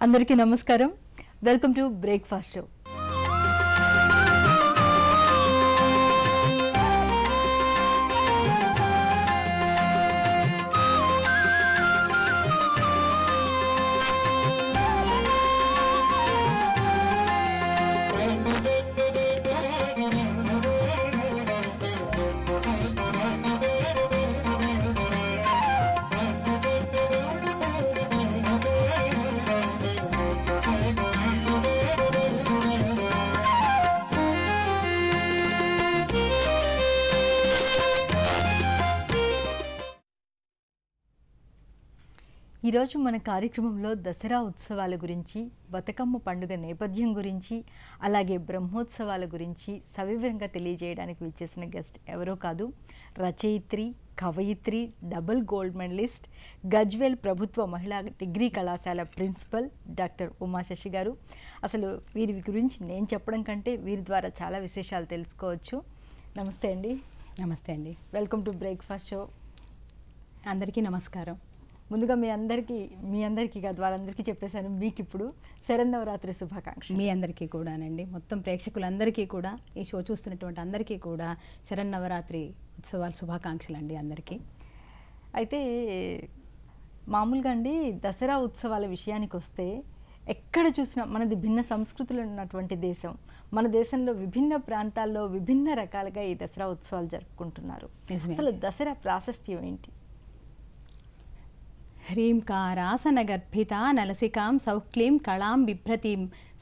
అందరికీ నమస్కారం welcome to breakfast show ఈరోజు మన కార్యక్రమంలో దసరా ఉత్సవాల గురించి బతుకమ్మ పండుగ నేపథ్యం గురించి అలాగే బ్రహ్మోత్సవాల గురించి సవివరంగా తెలియజేయడానికి విచ్చేసిన గెస్ట్ ఎవరో కాదు రచయిత్రి కవయిత్రి డబుల్ గోల్డ్ మెడలిస్ట్ గజ్వేల్ ప్రభుత్వ మహిళా డిగ్రీ కళాశాల ప్రిన్సిపల్ డాక్టర్ ఉమాశశి గారు అసలు వీరి గురించి నేను చెప్పడం కంటే వీరి ద్వారా చాలా విశేషాలు తెలుసుకోవచ్చు నమస్తే అండి నమస్తే అండి వెల్కమ్ టు బ్రేక్ఫాస్ట్ షో అందరికీ నమస్కారం ముందుగా మీ అందరికీ మీ అందరికీ కాదు వాళ్ళందరికీ చెప్పేశాను మీకు ఇప్పుడు శరన్నవరాత్రి శుభాకాంక్ష మీ అందరికీ కూడానండి మొత్తం ప్రేక్షకులందరికీ కూడా ఈ షో చూస్తున్నటువంటి అందరికీ కూడా శరన్నవరాత్రి ఉత్సవాల శుభాకాంక్షలు అండి అందరికీ అయితే మామూలుగా అండి దసరా ఉత్సవాల విషయానికి వస్తే ఎక్కడ చూసినా మనది భిన్న సంస్కృతులు ఉన్నటువంటి దేశం మన దేశంలో విభిన్న ప్రాంతాల్లో విభిన్న రకాలుగా ఈ దసరా ఉత్సవాలు జరుపుకుంటున్నారు నిజమే. అసలు దసరా ప్రాశస్త్యం ఏంటి హ్రీంకారాసనగర్భితా నలసికాం సౌక్లీం కళాం బిభ్రతీం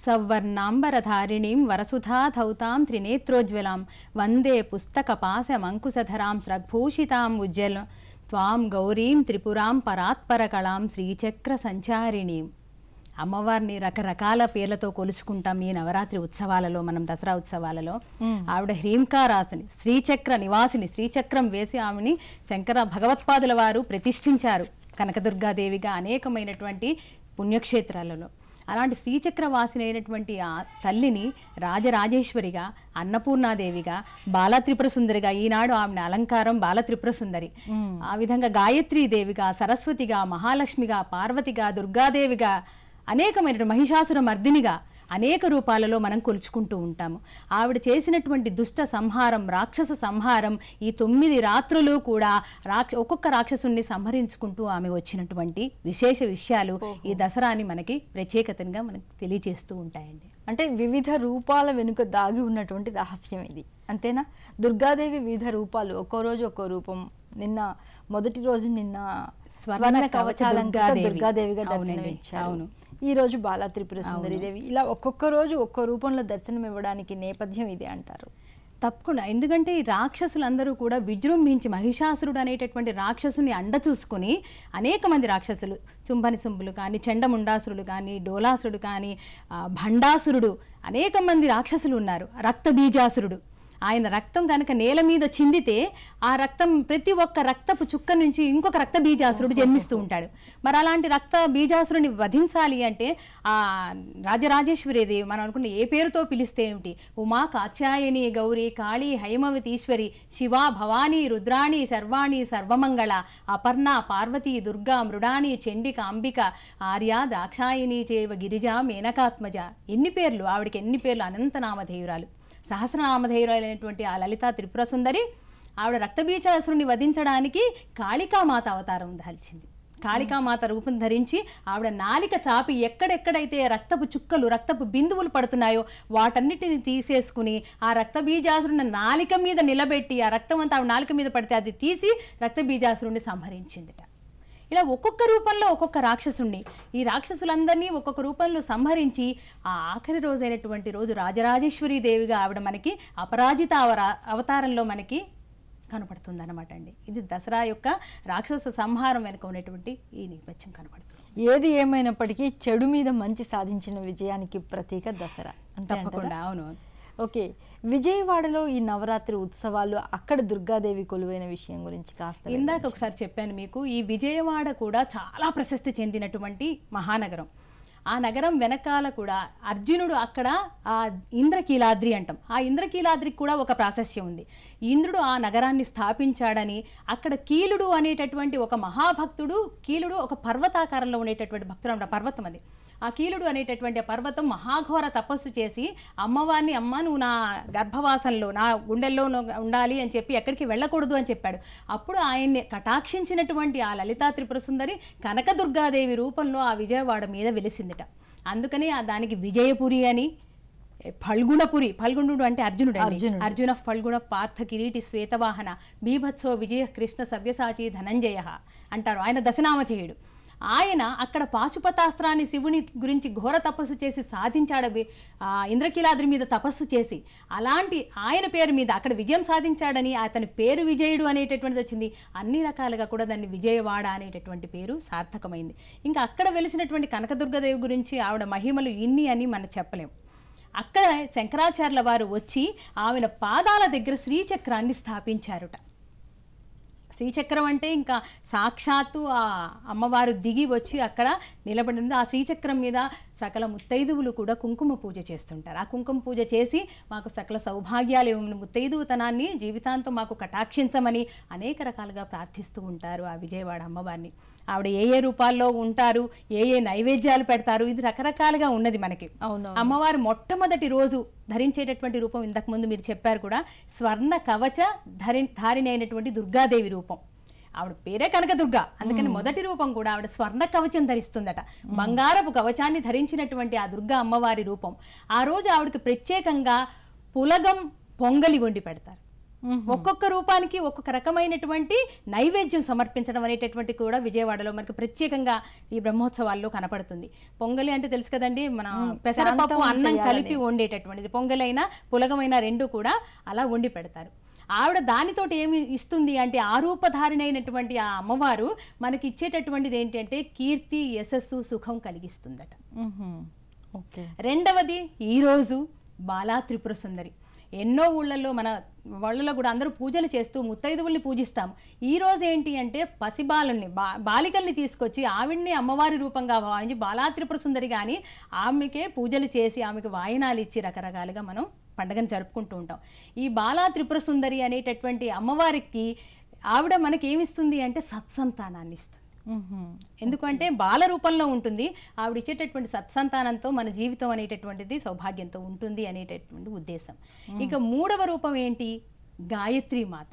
సౌవర్ణాంబరధారిణీం వరసుధాధౌతాం త్రినేత్రోజ్వలాం వందే పుస్తకపాశమంకుశధరాం స్రగ్భూషితాం ఉజ్జల త్వాం గౌరీం త్రిపురాం పరాత్పరకళాం శ్రీచక్ర సంచారిణీం అమ్మవారిని రకరకాల పేర్లతో కొలుచుకుంటాం ఈ నవరాత్రి ఉత్సవాలలో మనం దసరా ఉత్సవాలలో ఆవిడ హ్రీంకారాసని శ్రీచక్ర నివాసిని శ్రీచక్రం వేసి ఆమెని శంకర భగవత్పాదుల వారు ప్రతిష్ఠించారు కనకదుర్గాదేవిగా అనేకమైనటువంటి పుణ్యక్షేత్రాలలో అలాంటి శ్రీచక్ర వాసిని అయినటువంటి ఆ తల్లిని రాజరాజేశ్వరిగా అన్నపూర్ణాదేవిగా బాలత్రిపుర సుందరిగా ఈనాడు ఆమె అలంకారం బాలత్రిపుర సుందరి ఆ విధంగా గాయత్రీ దేవిగా సరస్వతిగా మహాలక్ష్మిగా పార్వతిగా దుర్గాదేవిగా అనేకమైన మహిషాసుర మర్దినిగా అనేక రూపాలలో మనం కొలుచుకుంటూ ఉంటాము ఆవిడ చేసినటువంటి దుష్ట సంహారం రాక్షస సంహారం ఈ తొమ్మిది రాత్రులు కూడా రాక్ష ఒక్కొక్క రాక్షసుని సంహరించుకుంటూ ఆమె వచ్చినటువంటి విశేష విషయాలు ఈ దసరాని మనకి ప్రత్యేకతంగా మనకి తెలియజేస్తూ ఉంటాయండి అంటే వివిధ రూపాల వెనుక దాగి ఉన్నటువంటి రహస్యం ఇది అంతేనా దుర్గాదేవి వివిధ రూపాలు ఒక్కో రోజు ఒక్కో రూపం నిన్న మొదటి రోజు నిన్న స్వర్ణ స్వర్ణ కవచ కవచాలంకృత దుర్గాదేవి. దుర్గాదేవిగా అవునండి, దర్శనమిచ్చారు అవును. ఈ రోజు బాలా త్రిపుర సుందరి దేవి ఇలా ఒక్కొక్క రోజు ఒక్కో రూపంలో దర్శనం ఇవ్వడానికి నేపథ్యం ఇదే అంటారు తప్పకుండా ఎందుకంటే ఈ రాక్షసులందరూ కూడా విజృంభించి మహిషాసురుడు అనేటటువంటి రాక్షసుని అండ చూసుకుని అనేక మంది రాక్షసులు చుంభని సుంబులు కానీ చండముండాసురుడు కానీ డోలాసురుడు కానీ ఆ, భండాసురుడు అనేక మంది రాక్షసులు ఉన్నారు రక్త బీజాసురుడు ఆయన రక్తం కనుక నేల మీద చిందితే ఆ రక్తం ప్రతి ఒక్క రక్తపు చుక్క నుంచి ఇంకొక రక్త బీజాసురుడు జన్మిస్తూ ఉంటాడు మరి అలాంటి రక్త బీజాసురుని వధించాలి అంటే ఆ రాజరాజేశ్వరిది మనం అనుకున్న ఏ పేరుతో పిలిస్తే ఏమిటి ఉమా కాత్యాయని గౌరీ కాళీ హైమవతీశ్వరి శివ భవానీ రుద్రాణి సర్వాణి సర్వమంగళ అపర్ణ పార్వతీ దుర్గా మృడాణి చండిక అంబిక ఆర్య ద్రాక్షాయని చేవ గిరిజ మేనకాత్మజ ఎన్ని పేర్లు ఆవిడకి ఎన్ని పేర్లు అనంతనామధేయురాలు సహస్రనామధేయురాలైనటువంటి ఆ లలిత త్రిపుర సుందరి ఆవిడ రక్తబీజాసురుని వధించడానికి కాళికామాత అవతారం దాల్చింది కాళికామాత రూపం ధరించి ఆవిడ నాలిక చాపి ఎక్కడెక్కడైతే రక్తపు చుక్కలు రక్తపు బిందువులు పడుతున్నాయో వాటన్నిటిని తీసేసుకుని ఆ రక్తబీజాసురుని నాలిక మీద నిలబెట్టి ఆ రక్తం అంతా ఆవిడ నాలిక మీద పడితే అది తీసి రక్తబీజాసురుని సంహరించిందిట ఇలా ఒక్కొక్క రూపంలో ఒక్కొక్క రాక్షసుణ్ణి ఈ రాక్షసులందరినీ ఒక్కొక్క రూపంలో సంహరించి ఆ ఆఖరి రోజైనటువంటి రోజు రాజరాజేశ్వరి దేవిగా ఆవిడ మనకి అపరాజిత అవరా అవతారంలో మనకి కనపడుతుంది అనమాట అండి ఇది దసరా యొక్క రాక్షస సంహారం వెనుక ఉన్నటువంటి ఈ నేపథ్యం కనపడుతుంది ఏది ఏమైనప్పటికీ చెడు మీద మంచి సాధించిన విజయానికి ప్రతీక దసరా అంతే తప్పకుండా అంటారా? అవును ఓకే విజయవాడలో ఈ నవరాత్రి ఉత్సవాలు అక్కడ దుర్గాదేవి కొలువైన విషయం గురించి కాస్త ఇందాక ఒకసారి చెప్పాను మీకు ఈ విజయవాడ కూడా చాలా ప్రసిద్ధి చెందినటువంటి మహానగరం ఆ నగరం వెనకాల కూడా అర్జునుడు అక్కడ ఆ ఇంద్రకీలాద్రి అంటాం ఆ ఇంద్రకీలాద్రికి కూడా ఒక ప్రాశస్యం ఉంది ఇంద్రుడు ఆ నగరాన్ని స్థాపించాడని అక్కడ కీలుడు అనేటటువంటి ఒక మహాభక్తుడు కీలుడు ఒక పర్వతాకారంలో ఉండేటటువంటి భక్తుడు అన్నమాట పర్వతం అది ఆ కీలుడు అనేటటువంటి ఆ పర్వతం మహాఘోర తపస్సు చేసి అమ్మవారిని అమ్మ నువ్వు నా గర్భవాసంలో నా గుండెల్లో నువ్వు ఉండాలి అని చెప్పి ఎక్కడికి వెళ్ళకూడదు అని చెప్పాడు అప్పుడు ఆయన్ని కటాక్షించినటువంటి ఆ లలితా త్రిపుర సుందరి కనకదుర్గాదేవి రూపంలో ఆ విజయవాడ మీద వెలిసిందిట అందుకని ఆ దానికి విజయపురి అని ఫల్గుణపురి ఫల్గుణుడు అంటే అర్జునుడు అండి అర్జునుడు. అర్జున ఫల్గుణ పార్థ కిరీటి శ్వేతవాహన బీభత్సో విజయ కృష్ణ సవ్యసాచి ధనంజయ అంటారు ఆయన దశనామధేయుడు ఆయన అక్కడ పాశుపతాస్త్రాన్ని శివుని గురించి ఘోర తపస్సు చేసి సాధించాడు వి- ఆ ఇంద్రకీలాద్రి మీద తపస్సు చేసి అలాంటి ఆయన పేరు మీద అక్కడ విజయం సాధించాడని అతని పేరు విజయుడు అనేటటువంటిది వచ్చింది అన్ని రకాలుగా కూడా దాన్ని విజయవాడ అనేటటువంటి పేరు సార్థకమైంది ఇంకా అక్కడ వెలిసినటువంటి కనకదుర్గదేవి గురించి ఆవిడ మహిమలు ఇన్ని అని మనం చెప్పలేం అక్కడ శంకరాచార్యుల వారు వచ్చి ఆమెన పాదాల దగ్గర శ్రీచక్రాన్ని స్థాపించారుట శ్రీచక్రం అంటే ఇంకా సాక్షాత్తు ఆ అమ్మవారు దిగి వచ్చి అక్కడ నిలబడింది ఆ శ్రీచక్రం మీద సకల ముత్తైదువులు కూడా కుంకుమ పూజ చేస్తుంటారు ఆ కుంకుమ పూజ చేసి మాకు సకల సౌభాగ్యాలు ఇవ్వమని ముత్తైదువుతనాన్ని జీవితాంతం మాకు కటాక్షించమని అనేక రకాలుగా ప్రార్థిస్తూ ఉంటారు ఆ విజయవాడ అమ్మవారిని ఆవిడ ఏ ఏ రూపాల్లో ఉంటారు ఏ ఏ నైవేద్యాలు పెడతారు ఇది రకరకాలుగా ఉన్నది మనకి అవును అమ్మవారు మొట్టమొదటి రోజు ధరించేటటువంటి రూపం ఇంతకు ముందు మీరు చెప్పారు కూడా స్వర్ణ కవచ ధరి ధారిణి అయినటువంటి దుర్గాదేవి రూపం ఆవిడ పేరే కనకదుర్గ అందుకని మొదటి రూపం కూడా ఆవిడ స్వర్ణ కవచం ధరిస్తుందట బంగారపు కవచాన్ని ధరించినటువంటి ఆ దుర్గా అమ్మవారి రూపం ఆ రోజు ఆవిడకి ప్రత్యేకంగా పులగం పొంగలి వండి పెడతారు ఒక్కొక్క రూపానికి ఒక్కొక్క రకమైనటువంటి నైవేద్యం సమర్పించడం అనేటటువంటి కూడా విజయవాడలో మనకి ప్రత్యేకంగా ఈ బ్రహ్మోత్సవాల్లో కనపడుతుంది పొంగలి అంటే తెలుసు కదండి మన పెసరపప్పు శాంతం అన్నం చేయాలని. కలిపి వండేటటువంటిది పొంగలైన పులగమైన రెండు కూడా అలా వండి పెడతారు ఆవిడ దానితోటి ఏమి ఇస్తుంది అంటే ఆరూపధారిణైనటువంటి ఆ అమ్మవారు మనకి ఇచ్చేటటువంటిది ఏంటి అంటే కీర్తి యశస్సు సుఖం కలిగిస్తుందట మ్మ్హ్మ్. ఓకే రెండవది ఈరోజు బాలా త్రిపుర సుందరి ఎన్నో ఊళ్ళల్లో మన వాళ్ళలో కూడా అందరూ పూజలు చేస్తూ ముత్తైదువుల్ని పూజిస్తాం ఈ రోజు ఏంటి అంటే పసిబాలుల్ని బా బాలికల్ని తీసుకొచ్చి ఆవిడ్ని అమ్మవారి రూపంగా భావించి బాలా త్రిపుర సుందరి కానీ ఆమెకే పూజలు చేసి ఆమెకి వాయినాలు ఇచ్చి రకరకాలుగా మనం పండుగను జరుపుకుంటూ ఉంటాం ఈ బాలా త్రిపుర సుందరి అనేటటువంటి అమ్మవారికి ఆవిడ మనకి ఏమిస్తుంది అంటే సత్సంతానాన్ని ఇస్తుంది మ్మ్హ్మ్. ఎందుకంటే బాల రూపంలో ఉంటుంది ఆవిడ ఇచ్చేటటువంటి సత్సంతానంతో మన జీవితం అనేటటువంటిది సౌభాగ్యంతో ఉంటుంది అనేటటువంటి ఉద్దేశం ఇక మూడవ రూపం ఏంటి గాయత్రి మాత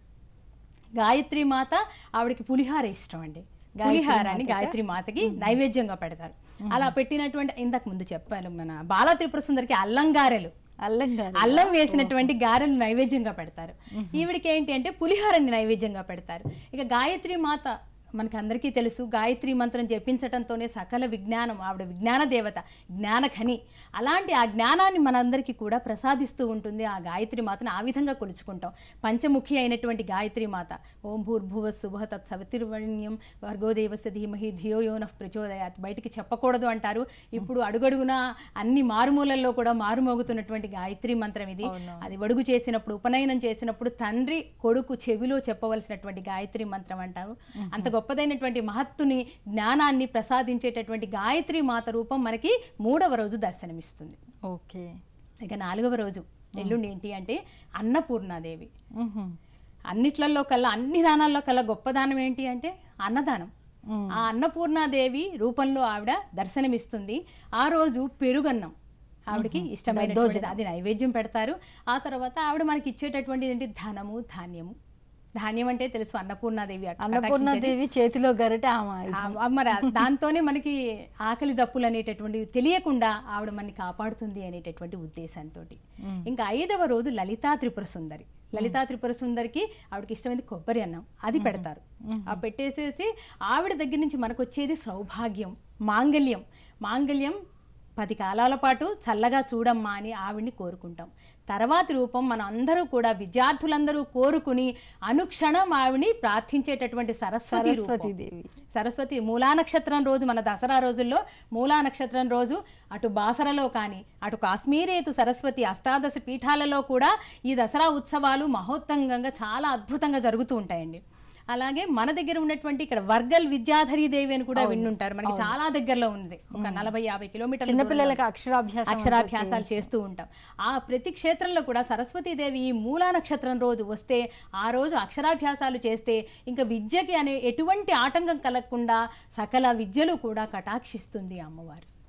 గాయత్రి మాత ఆవిడకి పులిహార ఇష్టం అండి పులిహారాన్ని గాయత్రి మాతకి నైవేద్యంగా పెడతారు అలా పెట్టినటువంటి ఇంతకు ముందు చెప్పాను మన బాల త్రిపుర సుందరికి అల్లం గారెలు అల్లం గారు అల్లం వేసినటువంటి గారెలు నైవేద్యంగా పెడతారు ఈవిడికి ఏంటి అంటే పులిహోరని నైవేద్యంగా పెడతారు ఇక గాయత్రి మాత మనకి అందరికీ తెలుసు గాయత్రి మంత్రం జపించటంతోనే సకల విజ్ఞానం ఆవిడ విజ్ఞాన దేవత జ్ఞానఖని అలాంటి ఆ జ్ఞానాన్ని మనందరికీ కూడా ప్రసాదిస్తూ ఉంటుంది ఆ గాయత్రి మాతను ఆ విధంగా కొలుచుకుంటాం పంచముఖి అయినటువంటి గాయత్రి మాత ఓం భూర్భువ శుభ తత్ సవితిర్వణ్యం వర్గోదేవస్య ధీమహి ధియో యోనః ప్రచోదయాత్ బయటికి చెప్పకూడదు అంటారు ఇప్పుడు అడుగడుగున అన్ని మారుమూలల్లో కూడా మారుమోగుతున్నటువంటి గాయత్రి మంత్రం ఇది అది వడుగు చేసినప్పుడు ఉపనయనం చేసినప్పుడు తండ్రి కొడుకు చెవిలో చెప్పవలసినటువంటి గాయత్రి మంత్రం అంటారు అంత గొప్పదైనటువంటి మహత్తుని జ్ఞానాన్ని ప్రసాదించేటటువంటి గాయత్రి మాత రూపం మనకి మూడవ రోజు దర్శనమిస్తుంది ఓకే ఇక నాలుగవ రోజు ఎల్లుండి ఏంటి అంటే అన్నపూర్ణాదేవి మ్మ్హ్మ్. అన్నిట్లలో కల్లా అన్ని దానాల్లో కల్లా గొప్ప దానం ఏంటి అంటే అన్నదానం ఆ అన్నపూర్ణాదేవి రూపంలో ఆవిడ దర్శనమిస్తుంది ఆ రోజు పెరుగన్నం ఆవిడకి ఇష్టమైనటువంటి అది నైవేద్యం పెడతారు ఆ తర్వాత ఆవిడ మనకి ఇచ్చేటటువంటిది ఏంటి ధనము ధాన్యము ధాన్యం అంటే తెలుసు అన్నపూర్ణాదేవి అట్- అన్నపూర్ణాదేవి చేతిలో గరిట ఆమె ఆ- మరి ఆ- దాంతోనే మనకి ఆకలి దప్పులు అనేటటువంటివి తెలియకుండా ఆవిడ మనని కాపాడుతుంది అనేటటువంటి ఉద్దేశంతో ఇంకా ఐదవ రోజు లలితా త్రిపుర సుందరి లలితా త్రిపుర సుందరికి ఆవిడకి ఇష్టమైంది కొబ్బరి అన్నం అది పెడతారు ఆ పెట్టేసేసి ఆవిడ దగ్గర నుంచి మనకు వచ్చేది సౌభాగ్యం మాంగళ్యం మాంగళ్యం పది కాలాల పాటు చల్లగా చూడమ్మా అని ఆవిడ్ని కోరుకుంటాం తర్వాతి రూపం మన అందరూ కూడా విద్యార్థులందరూ కోరుకుని అనుక్షణం ఆవిడ్ని ప్రార్థించేటటువంటి సరస్వతి రూపం సరస్వతీదేవి సరస్వతి మూలా నక్షత్రం రోజు మన దసరా రోజుల్లో మూలా నక్షత్రం రోజు అటు బాసరలో కానీ అటు కాశ్మీరేతు సరస్వతి అష్టాదశ పీఠాలలో కూడా ఈ దసరా ఉత్సవాలు మహోత్తంగంగా చాలా అద్భుతంగా జరుగుతూ ఉంటాయండి అలాగే మన దగ్గర ఉన్నటువంటి ఇక్కడ వర్గల్ విద్యాధరి దేవి అని కూడా విన్నుంటారు మనకి చాలా దగ్గరలో ఉంది ఒక నలభై యాభై కిలోమీటర్ల దూరంలో చిన్నపిల్లలకి అక్షరాభ్యాసం అక్షరాభ్యాసాలు చేస్తూ ఉంటాం ఆ ప్రతి క్షేత్రంలో కూడా సరస్వతీదేవి ఈ మూలా నక్షత్రం రోజు వస్తే ఆ రోజు అక్షరాభ్యాసాలు చేస్తే ఇంకా విద్యకి అనే ఎటువంటి ఆటంకం కలగకుండా సకల విద్యలు కూడా కటాక్షిస్తుంది ఆ అమ్మవారు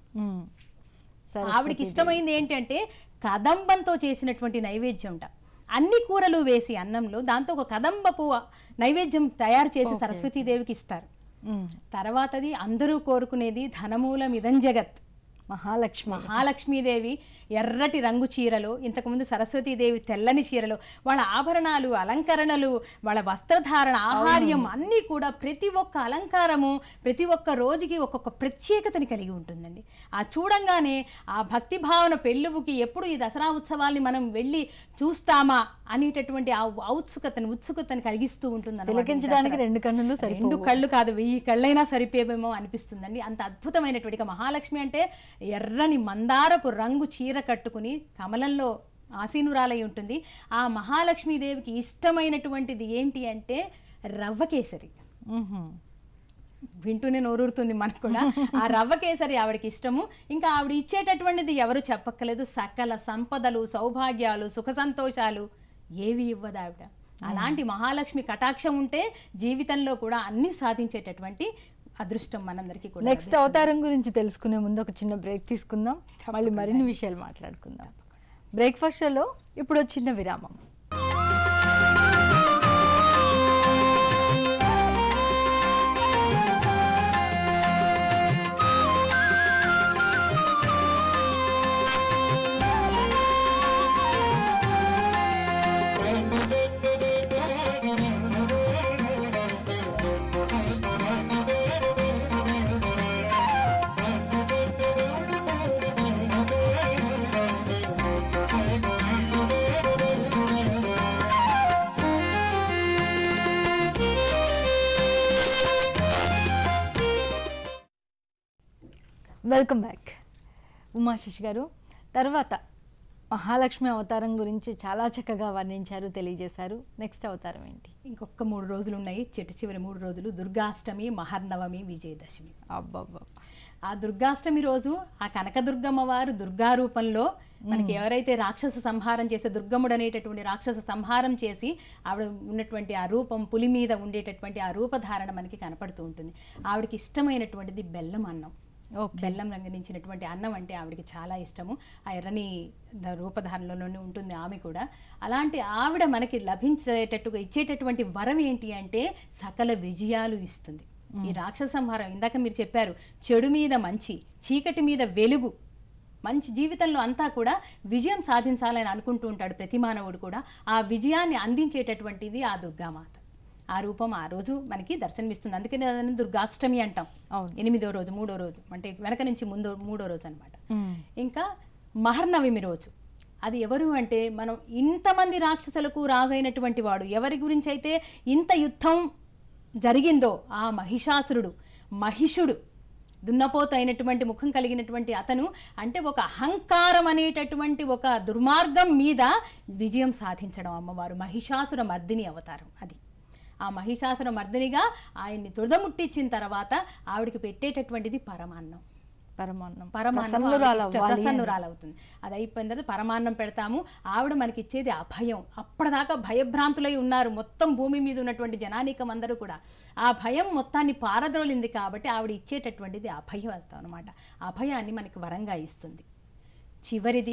ఉమ్. సరే ఆవిడకి ఇష్టమైంది ఏంటంటే కదంబంతో చేసినటువంటి నైవేద్యం ఉంట అన్ని కూరలు వేసి అన్నంలో దాంతో ఒక కదంబపు నైవేద్యం తయారు చేసి సరస్వతీదేవికి ఇస్తారు ఉమ్. తర్వాతది అందరూ కోరుకునేది ధనమూలం ఇదం జగత్ మహాలక్ష్మి మహాలక్ష్మీదేవి ఎర్రటి రంగు చీరలో ఇంతకుముందు సరస్వతీదేవి తెల్లని చీరలో వాళ్ళ ఆభరణాలు అలంకరణలు వాళ్ళ వస్త్రధారణ ఆహార్యం అన్నీ కూడా ప్రతి ఒక్క అలంకారము ప్రతి ఒక్క రోజుకి ఒక్కొక్క ప్రత్యేకతని కలిగి ఉంటుందండి ఆ చూడంగానే ఆ భక్తి భావన పెళ్ళువుకి ఎప్పుడు ఈ దసరా ఉత్సవాల్ని మనం వెళ్ళి చూస్తామా అనేటటువంటి ఆ ఔత్సుకతని ఉత్సుకతని కలిగిస్తూ ఉంటుంది తిలకించడానికి రెండు కన్నులు సరి రెండు కళ్ళు కాదు వెయ్యి కళ్ళైనా సరిపోయేమో అనిపిస్తుందండి అంత అద్భుతమైనటువంటి ఇక మహాలక్ష్మి అంటే ఎర్రని మందారపు రంగు చీర కట్టుకుని కమలంలో ఆసీనురాలై ఉంటుంది ఆ మహాలక్ష్మీదేవికి ఇష్టమైనటువంటిది ఏంటి అంటే రవ్వ కేసరి ఉహుం. వింటూనే నోరూరుతుంది మనకు కూడా ఆ రవ్వ కేసరి ఆవిడకి ఇష్టము ఇంకా ఆవిడ ఇచ్చేటటువంటిది ఎవరు చెప్పక్కలేదు సకల సంపదలు సౌభాగ్యాలు సుఖ సంతోషాలు ఏవి ఇవ్వదు ఆవిడ అలాంటి మహాలక్ష్మి కటాక్షం ఉంటే జీవితంలో కూడా అన్ని సాధించేటటువంటి అదృష్టం మనందరికీ కూడా నెక్స్ట్ అవతారం గురించి తెలుసుకునే ముందు ఒక చిన్న బ్రేక్ తీసుకుందాం మళ్ళీ మరిన్ని విషయాలు మాట్లాడుకుందాం బ్రేక్ఫాస్ట్ షోలో ఇప్పుడు ఒక చిన్న విరామం వెల్కమ్ బ్యాక్ ఉమాశిష్ గారు తర్వాత మహాలక్ష్మి అవతారం గురించి చాలా చక్కగా వర్ణించారు తెలియజేశారు నెక్స్ట్ అవతారం ఏంటి ఇంకొక మూడు రోజులు ఉన్నాయి చిట్ట చివరి మూడు రోజులు దుర్గాష్టమి మహర్నవమి విజయదశమి అబ్బబ్బా ఆ దుర్గాష్టమి రోజు ఆ కనకదుర్గమ్మ వారు దుర్గా రూపంలో మనకి ఎవరైతే రాక్షస సంహారం చేసే దుర్గముడు అనేటటువంటి రాక్షస సంహారం చేసి ఆవిడ ఉన్నటువంటి ఆ రూపం పులి మీద ఉండేటటువంటి ఆ రూపధారణ మనకి కనపడుతూ ఉంటుంది ఆవిడకి ఇష్టమైనటువంటిది బెల్లం అన్నం ఓకే బెల్లం రంగనించినటువంటి అన్నం అంటే ఆవిడకి చాలా ఇష్టము ఆ ఎర్రని ద- రూపధారణలోనే ఉంటుంది ఆమె కూడా అలాంటి ఆవిడ మనకి లభించేటట్టుగా ఇచ్చేటటువంటి వరం ఏంటి అంటే సకల విజయాలు ఇస్తుంది ఈ రాక్షస సంహారం ఇందాక మీరు చెప్పారు చెడు మీద మంచి చీకటి మీద వెలుగు మంచి జీవితంలో అంతా కూడా విజయం సాధించాలని అనుకుంటూ ఉంటాడు ప్రతి మానవుడు కూడా ఆ విజయాన్ని అందించేటటువంటిది ఆ దుర్గామాత ఆ రూపం ఆ రోజు మనకి దర్శనమిస్తుంది అందుకని దాన్ని దుర్గాష్టమి అంటాం అవును. ఎనిమిదో రోజు మూడో రోజు అంటే వెనక నుంచి ముందో మూడో రోజు అనమాట మ్మ్. ఇంకా మహర్నవమి రోజు అది ఎవరు అంటే మనం ఇంతమంది రాక్షసులకు రాజైనటువంటి వాడు ఎవరి గురించి అయితే ఇంత యుద్ధం జరిగిందో ఆ మహిషాసురుడు మహిషుడు దున్నపోత అయినటువంటి ముఖం కలిగినటువంటి అతను అంటే ఒక అహంకారం అనేటటువంటి ఒక దుర్మార్గం మీద విజయం సాధించడం అమ్మవారు మహిషాసుర మర్దిని అవతారం అది ఆ మహిషాసుర మర్దినిగా ఆయన్ని తుడదముట్టించిన తర్వాత ఆవిడికి పెట్టేటటువంటిది పరమాన్నం పరమాన్నం పరమాన్నం ప్రసన్నురాలు ఆవిడకి ఇష్టం. అవ్వాలి అని. ప్రసన్నురాలవుతుంది అది అయిపోయిన తర్వాత పరమాన్నం పెడతాము ఆవిడ మనకి ఇచ్చేది అభయం అప్పటిదాకా భయభ్రాంతులై ఉన్నారు మొత్తం భూమి మీద ఉన్నటువంటి జనానీకం అందరూ కూడా ఆ భయం మొత్తాన్ని పారద్రోలింది కాబట్టి ఆవిడ ఇచ్చేటటువంటిది అభయం వస్తాం అనమాట అభయాన్ని మనకి వరంగా ఇస్తుంది చివరిది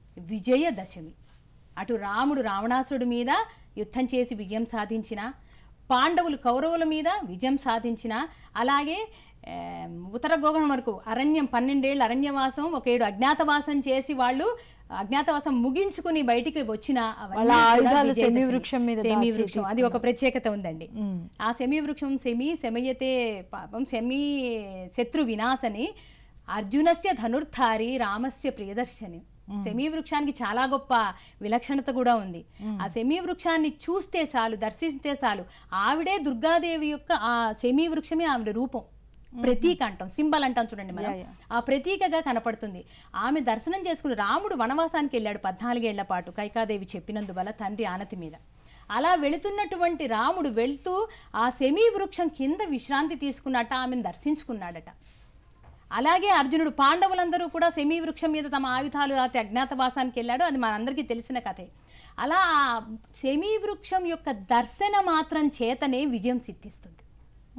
విజయదశమి అటు రాముడు రావణాసురుడి మీద యుద్ధం చేసి విజయం సాధించిన పాండవులు కౌరవుల మీద విజయం సాధించిన అలాగే ఆ, ఉత్తర గోగం వరకు అరణ్యం పన్నెండేళ్ళు అరణ్యవాసం ఒక ఏడు అజ్ఞాతవాసం చేసి వాళ్ళు అజ్ఞాతవాసం ముగించుకుని బయటికి వచ్చిన అవన్నీ వాళ్ళ కూడా ఆయుధాలు విజయదశమి. శమీ వృక్షం మీద శమీ దాచి వృక్షం అది ఒక ప్రత్యేకత ఉందండి మ్మ్. ఆ శమీ వృక్షం శమీ శమయతే పాపం శమీ శత్రు వినాశని అర్జునస్య ధనుర్ధారి రామస్య ప్రియదర్శని శమీ వృక్షానికి చాలా గొప్ప విలక్షణత కూడా ఉంది ఆ శమీ వృక్షాన్ని చూస్తే చాలు దర్శిస్తే చాలు ఆవిడే దుర్గాదేవి యొక్క ఆ శమీ వృక్షమే ఆవిడ రూపం ప్రతీక అంటాం సింబల్ అంటాం చూడండి మనం యా, యా. ఆ ప్రతీకగా కనపడుతుంది ఆమె దర్శనం చేసుకుని రాముడు వనవాసానికి వెళ్ళాడు పద్నాలుగేళ్ల పాటు కైకాదేవి చెప్పినందువల్ల తండ్రి ఆనతి మీద అలా వెళుతున్నటువంటి రాముడు వెళ్తూ ఆ శమీ వృక్షం కింద విశ్రాంతి తీసుకున్నట్ట ఆమెను దర్శించుకున్నాడట అలాగే అర్జునుడు పాండవులందరూ కూడా శమీ వృక్షం మీద తమ ఆయుధాలు అతి అజ్ఞాతవాసానికి వెళ్ళాడు అది మనందరికీ తెలిసిన కథే అలా ఆ శమీ వృక్షం యొక్క దర్శన మాత్రం చేతనే విజయం సిద్ధిస్తుంది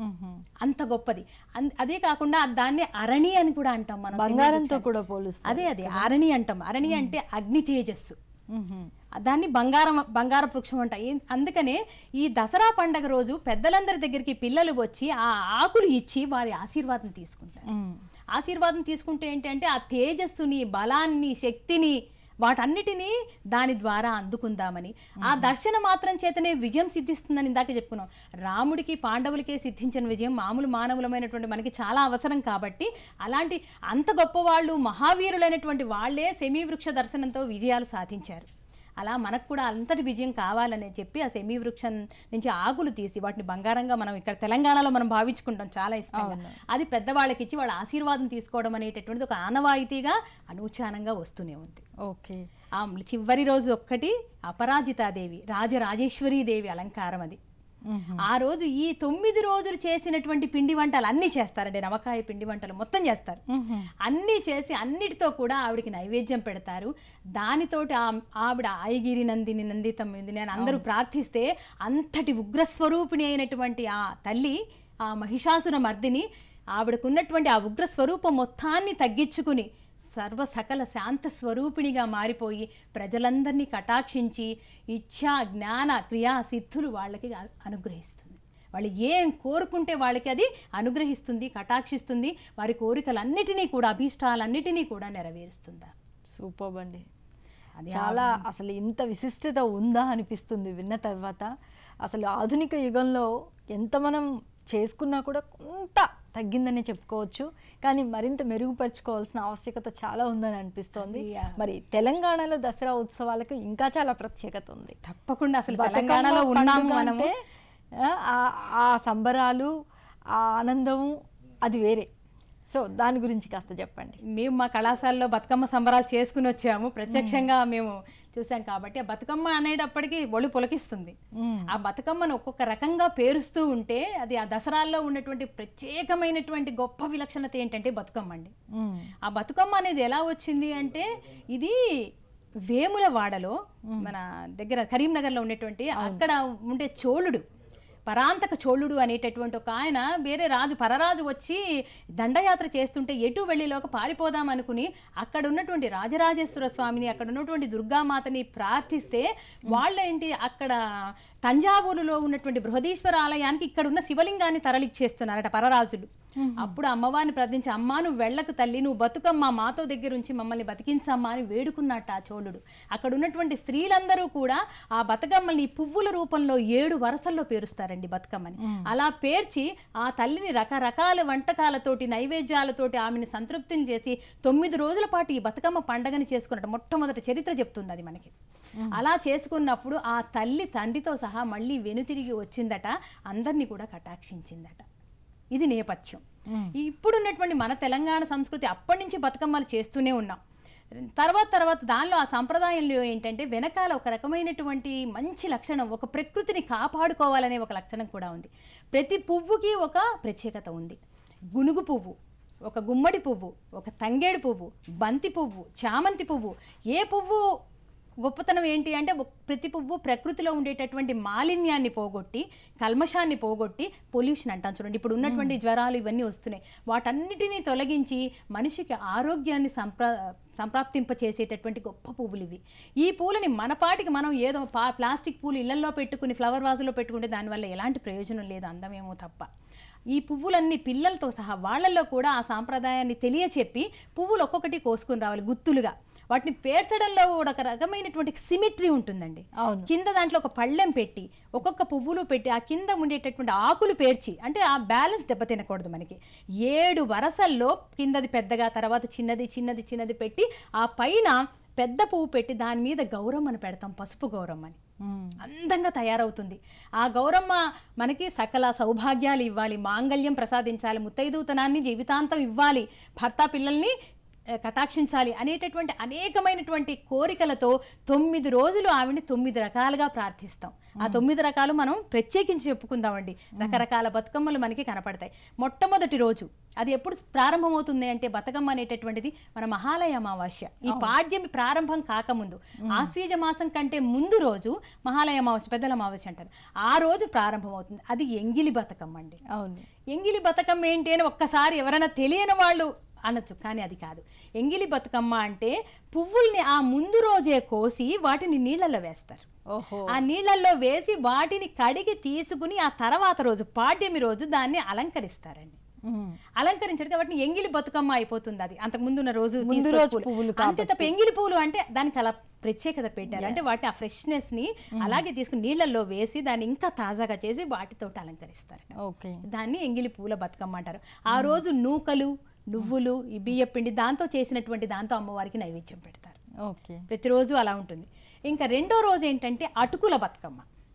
మ్మ్. అంత గొప్పది అన్- అదే కాకుండా దాన్ని అరణి అని కూడా అంటాం మనం బంగారంతో కూడా పోలుస్తారు అదే అదే అరణి అంటాం అరణి అంటే అగ్ని తేజస్సు మ్మ్. దాన్ని బంగారం బంగార వృక్షం అంట ఏం- అందుకనే ఈ దసరా పండగ రోజు పెద్దలందరి దగ్గరికి పిల్లలు వచ్చి ఆ ఆకులు ఇచ్చి వారి ఆశీర్వాదం తీసుకుంటారు మ్మ్. ఆశీర్వాదం తీసుకుంటే ఏంటంటే ఆ తేజస్సుని బలాన్ని శక్తిని వాటన్నిటినీ దాని ద్వారా అందుకుందామని ఆ దర్శన మాత్రం చేతనే విజయం సిద్ధిస్తుందని ఇందాక చెప్పుకున్నాం రాముడికి పాండవులకే సిద్ధించిన విజయం మామూలు మానవులమైనటువంటి మనకి చాలా అవసరం కాబట్టి అలాంటి అంత గొప్పవాళ్ళు మహావీరులైనటువంటి వాళ్ళే సెమీ వృక్ష దర్శనంతో విజయాలు సాధించారు అలా మనకు కూడా అంతటి విజయం కావాలని చెప్పి ఆ సెమీ వృక్షం నుంచి ఆకులు తీసి వాటిని బంగారంగా మనం ఇక్కడ తెలంగాణలో మనం భావించుకుంటాం చాలా ఇష్టంగా అది పెద్దవాళ్ళకి ఇచ్చి వాళ్ళ ఆశీర్వాదం తీసుకోవడం అనేటటువంటిది ఒక ఆనవాయితీగా అనూచానంగా వస్తూనే ఉంది ఓకే ఆ చివరి రోజు ఒక్కటి అపరాజితాదేవి రాజరాజేశ్వరీదేవి అలంకారం అది మ్మ్. ఆ రోజు ఈ తొమ్మిది రోజులు చేసినటువంటి పిండి వంటలు అన్నీ చేస్తారండి నవకాయ పిండి వంటలు మొత్తం చేస్తారు మ్మ్. అన్నీ చేసి అన్నిటితో కూడా ఆవిడకి నైవేద్యం పెడతారు దానితోటి ఆ- ఆవిడ ఆయగిరి నందిని నందితం అని అందరూ ప్రార్థిస్తే అంతటి ఉగ్రస్వరూపిణి అయినటువంటి ఆ తల్లి ఆ మహిషాసుర మర్దిని ఆవిడకున్నటువంటి ఆ ఉగ్ర స్వరూపం మొత్తాన్ని తగ్గించుకుని సర్వ సకల శాంత స్వరూపిణిగా మారిపోయి ప్రజలందరినీ కటాక్షించి ఇచ్ఛా జ్ఞాన క్రియా సిద్ధులు వాళ్ళకి అను- అనుగ్రహిస్తుంది వాళ్ళు ఏం కోరుకుంటే వాళ్ళకి అది అనుగ్రహిస్తుంది కటాక్షిస్తుంది వారి కోరికలన్నిటినీ కూడా అభీష్టాలన్నిటినీ కూడా నెరవేరుస్తుందా సూపర్ అండి అది చాలా అసలు ఇంత విశిష్టత ఉందా అనిపిస్తుంది విన్న తర్వాత అసలు ఆధునిక యుగంలో ఎంత మనం చేసుకున్నా కూడా కొంత తగ్గిందని చెప్పుకోవచ్చు కానీ మరింత మెరుగుపరుచుకోవాల్సిన ఆవశ్యకత చాలా ఉందని అనిపిస్తోంది Yeah. మరి తెలంగాణలో దసరా ఉత్సవాలకు ఇంకా చాలా ప్రత్యేకత ఉంది తప్పకుండా అసలు బతుకమ్మ తెలంగాణలో ఉన్నాము పండుగ మనము అంటే, ఆ, ఆ- ఆ సంబరాలు ఆ ఆనందము అది వేరే సో దాని గురించి కాస్త చెప్పండి మేము మా కళాశాలలో బతుకమ్మ సంబరాలు చేసుకుని వచ్చాము ప్రత్యక్షంగా మేము చూసాం కాబట్టి ఆ బతుకమ్మ అనేటప్పటికీ ఒళ్ళు పులకిస్తుంది ఆ బతుకమ్మను ఒక్కొక్క రకంగా పేరుస్తూ ఉంటే అది ఆ దసరాల్లో ఉన్నటువంటి ప్రత్యేకమైనటువంటి గొప్ప విలక్షణత ఏంటంటే బతుకమ్మ అండి మ్మ్. ఆ బతుకమ్మ అనేది ఎలా వచ్చింది అంటే ఇది వేములవాడలో మన దగ్గర కరీంనగర్లో ఉండేటువంటి అక్కడ ఉండే చోళుడు పరాంతక చోళుడు అనేటటువంటి ఒక ఆయన వేరే రాజు పరరాజు వచ్చి దండయాత్ర చేస్తుంటే ఎటు వెళ్ళిలోకి పారిపోదాం అనుకుని అక్కడ ఉన్నటువంటి రాజరాజేశ్వర స్వామిని అక్కడ ఉన్నటువంటి దుర్గామాతని ప్రార్థిస్తే వాళ్ళేంటి అక్కడ తంజావూరులో ఉన్నటువంటి బృహదీశ్వర ఆలయానికి ఇక్కడ ఉన్న శివలింగాన్ని తరలిచ్చేస్తున్నారట పరరాజులు అప్పుడు అమ్మవారిని ప్రార్థించి అమ్మా నువ్వు వెళ్ళకు తల్లి నువ్వు బతుకమ్మ మాతో దగ్గర ఉంచి మమ్మల్ని బతికించమ్మా అని వేడుకున్నట్ట ఆ చోళుడు అక్కడ ఉన్నటువంటి స్త్రీలందరూ కూడా ఆ బతుకమ్మల్ని పువ్వుల రూపంలో ఏడు వరసల్లో పేరుస్తారండి బతుకమ్మని అలా పేర్చి ఆ తల్లిని రకరకాల వంటకాలతోటి నైవేద్యాలతోటి ఆమెని సంతృప్తిని చేసి తొమ్మిది రోజుల పాటు ఈ బతుకమ్మ పండగని చేసుకున్నట్టు మొట్టమొదటి చరిత్ర చెప్తుంది అది మనకి అలా చేసుకున్నప్పుడు ఆ తల్లి తండ్రితో సహా మళ్ళీ వెనుతిరిగి వచ్చిందట అందరినీ కూడా కటాక్షించిందట ఇది నేపథ్యం ఇప్పుడున్నటువంటి మన తెలంగాణ సంస్కృతి అప్పటి నుంచి బతుకమ్మలు చేస్తూనే ఉన్నాం తర్వాత తర్వాత దానిలో ఆ సంప్రదాయంలో ఏంటంటే వెనకాల ఒక రకమైనటువంటి మంచి లక్షణం ఒక ప్రకృతిని కాపాడుకోవాలనే ఒక లక్షణం కూడా ఉంది ప్రతి పువ్వుకి ఒక ప్రత్యేకత ఉంది గునుగు పువ్వు ఒక గుమ్మడి పువ్వు ఒక తంగేడు పువ్వు బంతి పువ్వు చామంతి పువ్వు ఏ పువ్వు గొప్పతనం ఏంటి అంటే ఒక- ప్రతి పువ్వు ప్రకృతిలో ఉండేటటువంటి మాలిన్యాన్ని పోగొట్టి కల్మషాన్ని పోగొట్టి పొల్యూషన్ అంటాం చూడండి ఇప్పుడు ఉన్నటువంటి జ్వరాలు ఇవన్నీ వస్తున్నాయి వాటన్నిటినీ తొలగించి మనిషికి ఆరోగ్యాన్ని సంప్ర సంప్రాప్తింప చేసేటటువంటి గొప్ప పువ్వులు ఇవి ఈ పూలని మన పాటికి మనం ఏదో పా ప్లాస్టిక్ పూలు ఇళ్లలో పెట్టుకుని ఫ్లవర్ వాజులో పెట్టుకుంటే దానివల్ల ఎలాంటి ప్రయోజనం లేదు అందమేమో తప్ప ఈ పువ్వులన్నీ పిల్లలతో సహా వాళ్ళల్లో కూడా ఆ సాంప్రదాయాన్ని తెలియచెప్పి పువ్వులు ఒక్కొక్కటి కోసుకుని రావాలి గుత్తులుగా వాటిని పేర్చడంలో కూడా ఒక రకమైనటువంటి సిమిట్రీ ఉంటుందండి అవును. కింద దాంట్లో ఒక పళ్ళెం పెట్టి ఒక్కొక్క పువ్వులు పెట్టి ఆ కింద ఉండేటటువంటి ఆకులు పేర్చి అంటే ఆ బ్యాలెన్స్ దెబ్బతినకూడదు మనకి ఏడు వరసల్లో కిందది పెద్దగా తర్వాత చిన్నది చిన్నది చిన్నది పెట్టి ఆ పైన పెద్ద పువ్వు పెట్టి దాని మీద గౌరమ్మని పెడతాం పసుపు గౌరమ్మని మ్మ్. అందంగా తయారవుతుంది ఆ గౌరమ్మ మనకి సకల సౌభాగ్యాలు ఇవ్వాలి మాంగళ్యం ప్రసాదించాలి ముత్తైదూతనాన్ని జీవితాంతం ఇవ్వాలి భర్త పిల్లల్ని ఆ, కటాక్షించాలి అనేటటువంటి అనేకమైనటువంటి కోరికలతో తొమ్మిది రోజులు ఆవిడని తొమ్మిది రకాలుగా ప్రార్థిస్తాం ఆ తొమ్మిది రకాలు మనం ప్రత్యేకించి చెప్పుకుందామండి రకరకాల బతుకమ్మలు మనకి కనపడతాయి మొట్టమొదటి రోజు అది ఎప్పుడు ప్రారంభమవుతుంది అంటే బతుకమ్మ అనేటటువంటిది మన మహాలయ అమావాస్య ఈ పాడ్యం ప్రారంభం కాకముందు ఆశ్వీజ మాసం కంటే ముందు రోజు మహాలయ అమావాస్య పెద్దల అమావాస్య అంటారు ఆ రోజు ప్రారంభమవుతుంది అది ఎంగిలి బతుకమ్మ అండి అవును ఎంగిలి బతుకమ్మ ఏంటి అని ఒక్కసారి ఎవరైనా తెలియని వాళ్ళు అనొచ్చు కానీ అది కాదు ఎంగిలి బతుకమ్మ అంటే పువ్వుల్ని ఆ ముందు రోజే కోసి వాటిని నీళ్ళల్లో వేస్తారు ఓహో ఆ నీళ్ళల్లో వేసి వాటిని కడిగి తీసుకుని ఆ తర్వాత రోజు పాడ్యమి రోజు దాన్ని అలంకరిస్తారండి ఉమ్. అలంకరించడం కాబట్టి ఎంగిలి బతుకమ్మ అయిపోతుంది అది అంతకు ముందున్న రోజు ముందు తీసుకొచ్చి రోజు పూలు. పువ్వులు అంతే తప్ప ఎంగిలి పూలు అంటే దానికి అలా ప్రత్యేకత పెట్టారు అంటే వాటి ఆ ఫ్రెష్నెస్ ని అలాగే తీసుకుని నీళ్ళల్లో వేసి దాన్ని ఇంకా తాజాగా చేసి వాటితోటి అలంకరిస్తారు ఓకే దాన్ని ఎంగిలి పూల బతుకమ్మ అంటారు ఆ రోజు నూకలు నువ్వులు ఈ బియ్య పిండి దాంతో చేసినటువంటి దాంతో అమ్మవారికి నైవేద్యం పెడతారు ఓకే ప్రతిరోజు అలా ఉంటుంది ఇంకా రెండో రోజు ఏంటంటే అటుకుల బతుకమ్మ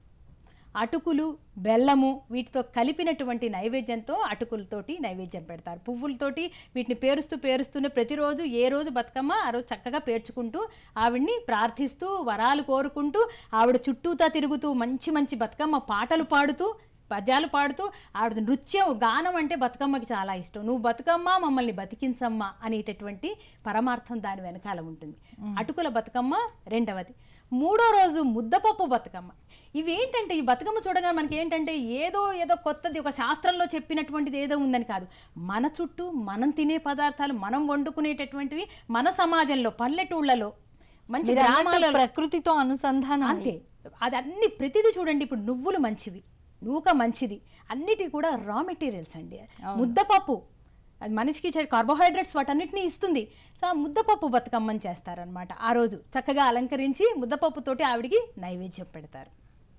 అటుకులు బెల్లము వీటితో కలిపినటువంటి నైవేద్యంతో అటుకులతోటి నైవేద్యం పెడతారు పువ్వులతోటి వీటిని పేరుస్తూ పేరుస్తూనే ప్రతిరోజు ఏ రోజు బతుకమ్మ ఆ రోజు చక్కగా పేర్చుకుంటూ ఆవిడ్ని ప్రార్థిస్తూ వరాలు కోరుకుంటూ ఆవిడ చుట్టూతా తిరుగుతూ మంచి మంచి బతుకమ్మ పాటలు పాడుతూ పద్యాలు పాడుతూ ఆవిడ నృత్యం గానం అంటే బతుకమ్మకి చాలా ఇష్టం నువ్వు బతుకమ్మ మమ్మల్ని బతికించమ్మా అనేటటువంటి పరమార్థం దాని వెనకాల ఉంటుంది అటుకుల బతుకమ్మ రెండవది మూడో రోజు ముద్దపప్పు బతుకమ్మ ఇవేంటంటే ఈ బతుకమ్మ చూడగానే మనకి ఏంటంటే ఏదో ఏదో కొత్తది ఒక శాస్త్రంలో చెప్పినటువంటిది ఏదో ఉందని కాదు మన చుట్టూ మనం తినే పదార్థాలు మనం వండుకునేటటువంటివి మన సమాజంలో పల్లెటూళ్ళలో మంచి మీరు అన్నట్టు గ్రామాలలో ప్రకృతితో అనుసంధానం అంతే అది అన్ని ప్రతిదీ చూడండి ఇప్పుడు నువ్వులు మంచివి నూక మంచిది అన్నిటి కూడా రా మెటీరియల్స్ అండి ముద్దపప్పు అది మనిషికి ఇచ్చే కార్బోహైడ్రేట్స్ వాటన్నిటిని ఇస్తుంది సో ఆ ముద్దపప్పు బతుకమ్మని చేస్తారనమాట ఆ రోజు చక్కగా అలంకరించి ముద్దపప్పుతోటి ఆవిడికి నైవేద్యం పెడతారు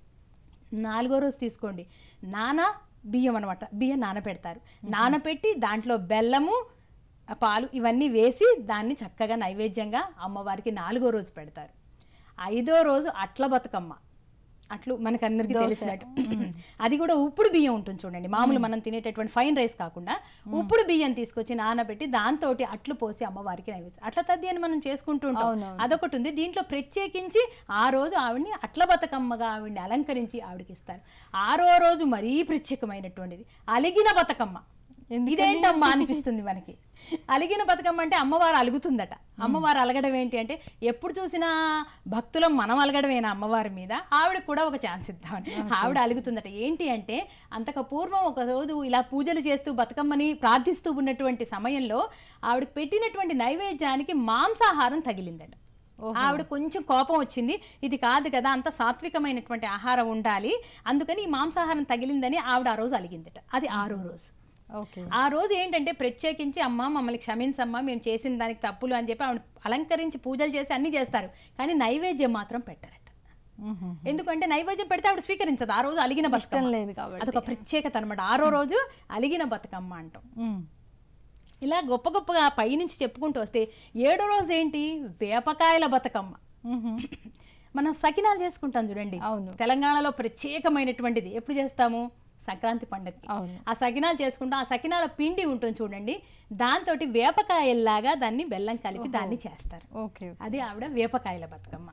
నాలుగో రోజు తీసుకోండి నాన బియ్యం అనమాట బియ్యం నానపెడతారు నానపెట్టి దాంట్లో బెల్లము ఆ పాలు ఇవన్నీ వేసి దాన్ని చక్కగా నైవేద్యంగా అమ్మవారికి నాలుగో రోజు పెడతారు ఐదో రోజు అట్ల బతుకమ్మ అట్లు మనకు అందరికీ తెలిసినట్టు అది కూడా ఉప్పుడు బియ్యం ఉంటుంది చూడండి మామూలు మనం తినేటటువంటి ఫైన్ రైస్ కాకుండా ఉప్పుడు బియ్యం తీసుకొచ్చి నానబెట్టి దాంతో అట్లు పోసి అమ్మవారికి నైవేద్యం అట్ల తద్ది అని మనం చేసుకుంటూ ఉంటాం అవునవును. అదొకటి ఉంది దీంట్లో ప్రత్యేకించి ఆ రోజు ఆవిడ్ని అట్ల బతుకమ్మగా ఆవిడ్ని అలంకరించి ఆవిడకి ఇస్తారు ఆరో రోజు మరీ ప్రత్యేకమైనటువంటిది అలిగిన బతుకమ్మ ఎందుకని? ఇదేంటమ్మా అనిపిస్తుంది మనకి అలిగిన బతుకమ్మ అంటే అమ్మవారు అలుగుతుందట అమ్మవారు అలగడం ఏంటి అంటే ఎప్పుడు చూసినా భక్తులం మనం అలగడమేనా అమ్మవారి మీద ఆవిడ కూడా ఒక ఛాన్స్ ఇద్దామని ఆవిడ అలుగుతుందట ఏంటి అంటే అంతకు పూర్వం ఒక రోజు ఇలా పూజలు చేస్తూ బతుకమ్మని ప్రార్థిస్తూ ఉన్నటువంటి సమయంలో ఆవిడకి పెట్టినటువంటి నైవేద్యానికి మాంసాహారం తగిలిందట ఆవిడ కొంచెం కోపం వచ్చింది ఇది కాదు కదా అంత సాత్వికమైనటువంటి ఆహారం ఉండాలి అందుకని ఈ మాంసాహారం తగిలిందని ఆవిడ ఆ రోజు అలిగిందట అది ఆరో రోజు ఓకే ఆ రోజు ఏంటంటే ప్రత్యేకించి అమ్మ మమ్మల్ని క్షమించమ్మా మేము చేసిన దానికి తప్పులు అని చెప్పి ఆవిడ అలంకరించి పూజలు చేసి అన్నీ చేస్తారు కానీ నైవేద్యం మాత్రం పెట్టరట మ్మ్. ఎందుకంటే నైవేద్యం పెడితే ఆవిడ స్వీకరించదు ఆ రోజు అలిగిన ఇష్టం బతుకమ్మ లేదు కాబట్టి అదొక ప్రత్యేకత అనమాట ఆరో రోజు అలిగిన బతుకమ్మ అంటాం మ్మ్. ఇలా గొప్ప గొప్పగా పైనుంచి చెప్పుకుంటూ వస్తే ఏడో రోజు ఏంటి వేపకాయల బతుకమ్మ మ్మ్. మనం సకినాలు చేసుకుంటాం చూడండి అవును. తెలంగాణలో ప్రత్యేకమైనటువంటిది ఎప్పుడు చేస్తాము సంక్రాంతి పండుగకి అవును. ఆ సకినాలు చేసుకుంటాం ఆ సకినాల పిండి ఉంటుంది చూడండి దాంతో వేపకాయల్లాగా దాన్ని బెల్లం కలిపి దాన్ని చేస్తారు ఓకే అది ఆవిడ వేపకాయల బతుకమ్మ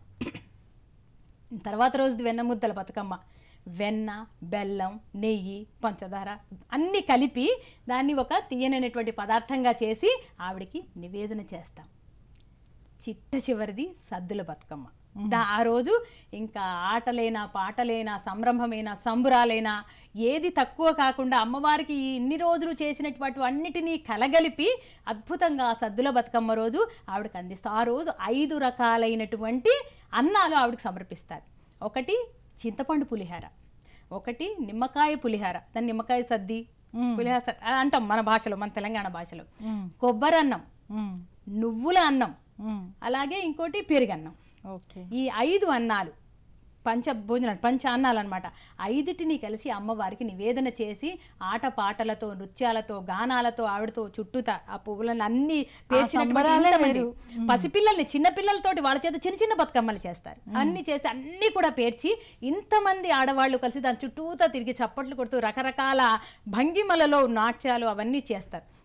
తర్వాత రోజు వెన్న ముద్దల బతుకమ్మ వెన్న బెల్లం నెయ్యి పంచదార అన్నీ కలిపి దాన్ని ఒక తీయనైనటువంటి పదార్థంగా చేసి ఆవిడకి నివేదన చేస్తాం చిట్ట చివరిది సద్దుల బతుకమ్మ దా ఆ రోజు ఇంకా ఆటలైనా పాటలైనా సంరంభమైనా సంబురాలైనా ఏది తక్కువ కాకుండా అమ్మవారికి ఈ ఇన్ని రోజులు చేసినటువంటి అన్నిటినీ కలగలిపి అద్భుతంగా ఆ సద్దుల బతుకమ్మ రోజు ఆవిడకి అందిస్తాం ఆ రోజు ఐదు రకాలైనటువంటి అన్నాలు ఆవిడకి సమర్పిస్తారు ఒకటి చింతపండు పులిహార ఒకటి నిమ్మకాయ పులిహార దాన్ని నిమ్మకాయ సద్ది పులిహార సద్ది అలా అంటాం మన భాషలో మన తెలంగాణ భాషలో మ్మ్. కొబ్బరి అన్నం మ్మ్. నువ్వుల అన్నం మ్మ్. అలాగే ఇంకోటి పెరుగన్నం ఓకే ఈ ఐదు అన్నాలు పంచ భోజనాలు పంచ అన్నాలు అనమాట ఐదుటిని కలిసి అమ్మవారికి నివేదన చేసి ఆట పాటలతో నృత్యాలతో గానాలతో ఆవిడతో చుట్టూతా ఆ పువ్వులను అన్ని పేర్చినటువంటి సంబరాలే ఇంతమంది వేరు. పసిపిల్లల్ని చిన్న పిల్లలతోటి వాళ్ళ చేత చిన్న చిన్న బతుకమ్మలు చేస్తారు అన్ని చేసి అన్ని కూడా పేర్చి ఇంతమంది ఆడవాళ్ళు కలిసి దాని చుట్టూతా తిరిగి చప్పట్లు కొడుతూ రకరకాల భంగిమలలో నాట్యాలు అవన్నీ చేస్తారు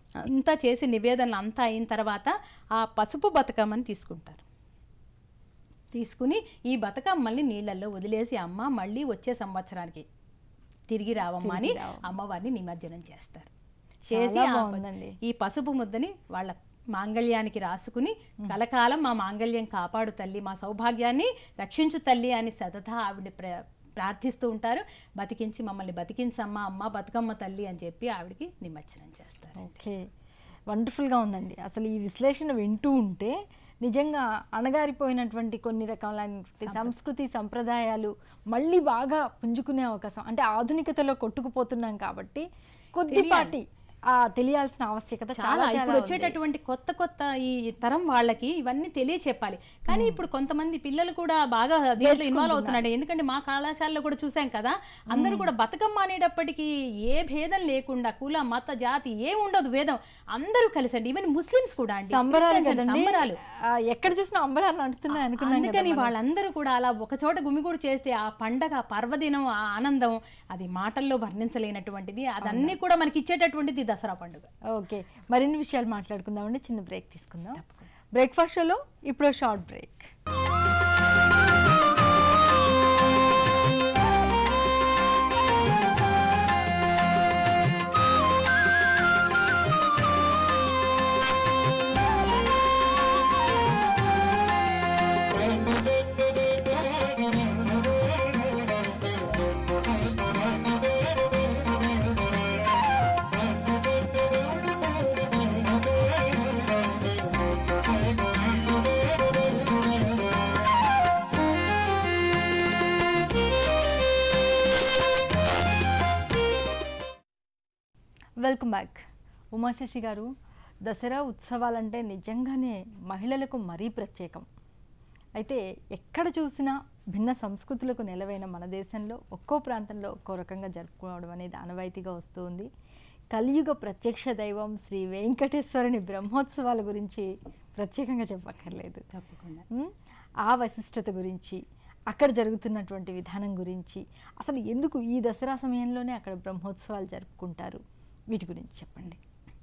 అంతా చేసి నివేదనలు అంతా అయిన తర్వాత ఆ పసుపు బతుకమ్మని తీసుకుంటారు తీసుకుని ఈ బతుకమ్మల్ని నీళ్ళల్లో వదిలేసి అమ్మ మళ్ళీ వచ్చే సంవత్సరానికి తిరిగి రావమ్మ అని అమ్మవారిని నిమజ్జనం చేస్తారు చేసి చాలా ఆ ప- బాగుందండి. ఈ పసుపు ముద్దని వాళ్ళ మాంగళ్యానికి రాసుకుని కలకాలం మా మాంగళ్యం కాపాడు తల్లి మా సౌభాగ్యాన్ని రక్షించు తల్లి అని సతతా ఆవిడ ప్ర ప్రార్థిస్తూ ఉంటారు బతికించి మమ్మల్ని బతికించమ్మ అమ్మ బతుకమ్మ తల్లి అని చెప్పి ఆవిడకి నిమజ్జనం చేస్తారు ఓకే వండర్ఫుల్గా ఉందండి అసలు ఈ విశ్లేషణ వింటూ ఉంటే నిజంగా అణగారిపోయినటువంటి కొన్ని రకాలైన సంస్కృతి సంప్రదాయాలు మళ్ళీ బాగా పుంజుకునే అవకాశం అంటే ఆధునికతలో కొట్టుకుపోతున్నాం కాబట్టి కొద్దిపాటి ఆ తెలియాల్సిన ఆవశ్యకత చాలా చాలా ఇప్పుడు చాలా ఉంది. వచ్చేటటువంటి కొత్త కొత్త ఈ తరం వాళ్ళకి ఇవన్నీ తెలియచెప్పాలి కానీ ఇప్పుడు కొంతమంది పిల్లలు కూడా బాగా దీంట్లో ఇన్వాల్వ్ అవుతున్నాడు ఎందుకంటే మా కళాశాలలో కూడా చూసాం కదా అందరూ కూడా బతుకమ్మ అనేటప్పటికీ ఏ భేదం లేకుండా కుల మత జాతి ఏ ఉండదు భేదం అందరూ కలిసండి ఈవెన్ ముస్లిమ్స్ కూడా అండి సంబరాలు క్రిస్టియన్స్ అండి, కదండి సంబరాలు ఆ, ఎక్కడ చూసినా అంబరాలు అంటున్నాయి అనుకున్నాం కదా అందుకని మనం. వాళ్ళందరూ కూడా అలా ఒక చోట గుమిగూడు చేస్తే ఆ పండగ పర్వదినం ఆ ఆనందం అది మాటల్లో వర్ణించలేనటువంటిది అదన్నీ కూడా మనకి ఇచ్చేటటువంటిది దసరా పండుగ ఓకే మరిన్ని విషయాలు మాట్లాడుకుందామండి చిన్న బ్రేక్ తీసుకుందాం బ్రేక్ఫాస్ట్ షోలో ఇప్పుడు short break welcome back Umashashi గారు దసరా ఉత్సవాలంటే నిజంగానే మహిళలకు మరీ ప్రత్యేకం అయితే ఎక్కడ చూసినా భిన్న సంస్కృతులకు నెలవైన మన దేశంలో ఒక్కో ప్రాంతంలో ఒక్కో రకంగా జరుపుకోవడం అనేది ఆనవాయితీగా వస్తుంది కలియుగ ప్రత్యక్ష దైవం శ్రీ వెంకటేశ్వరుని బ్రహ్మోత్సవాల గురించి ప్రత్యేకంగా చెప్పక్కర్లేదు తప్పకుండా ఉమ్, ఆ వశిష్టత గురించి అక్కడ జరుగుతున్నటువంటి విధానం గురించి అసలు ఎందుకు ఈ దసరా సమయంలోనే అక్కడ బ్రహ్మోత్సవాలు జరుపుకుంటారు వీటి గురించి చెప్పండి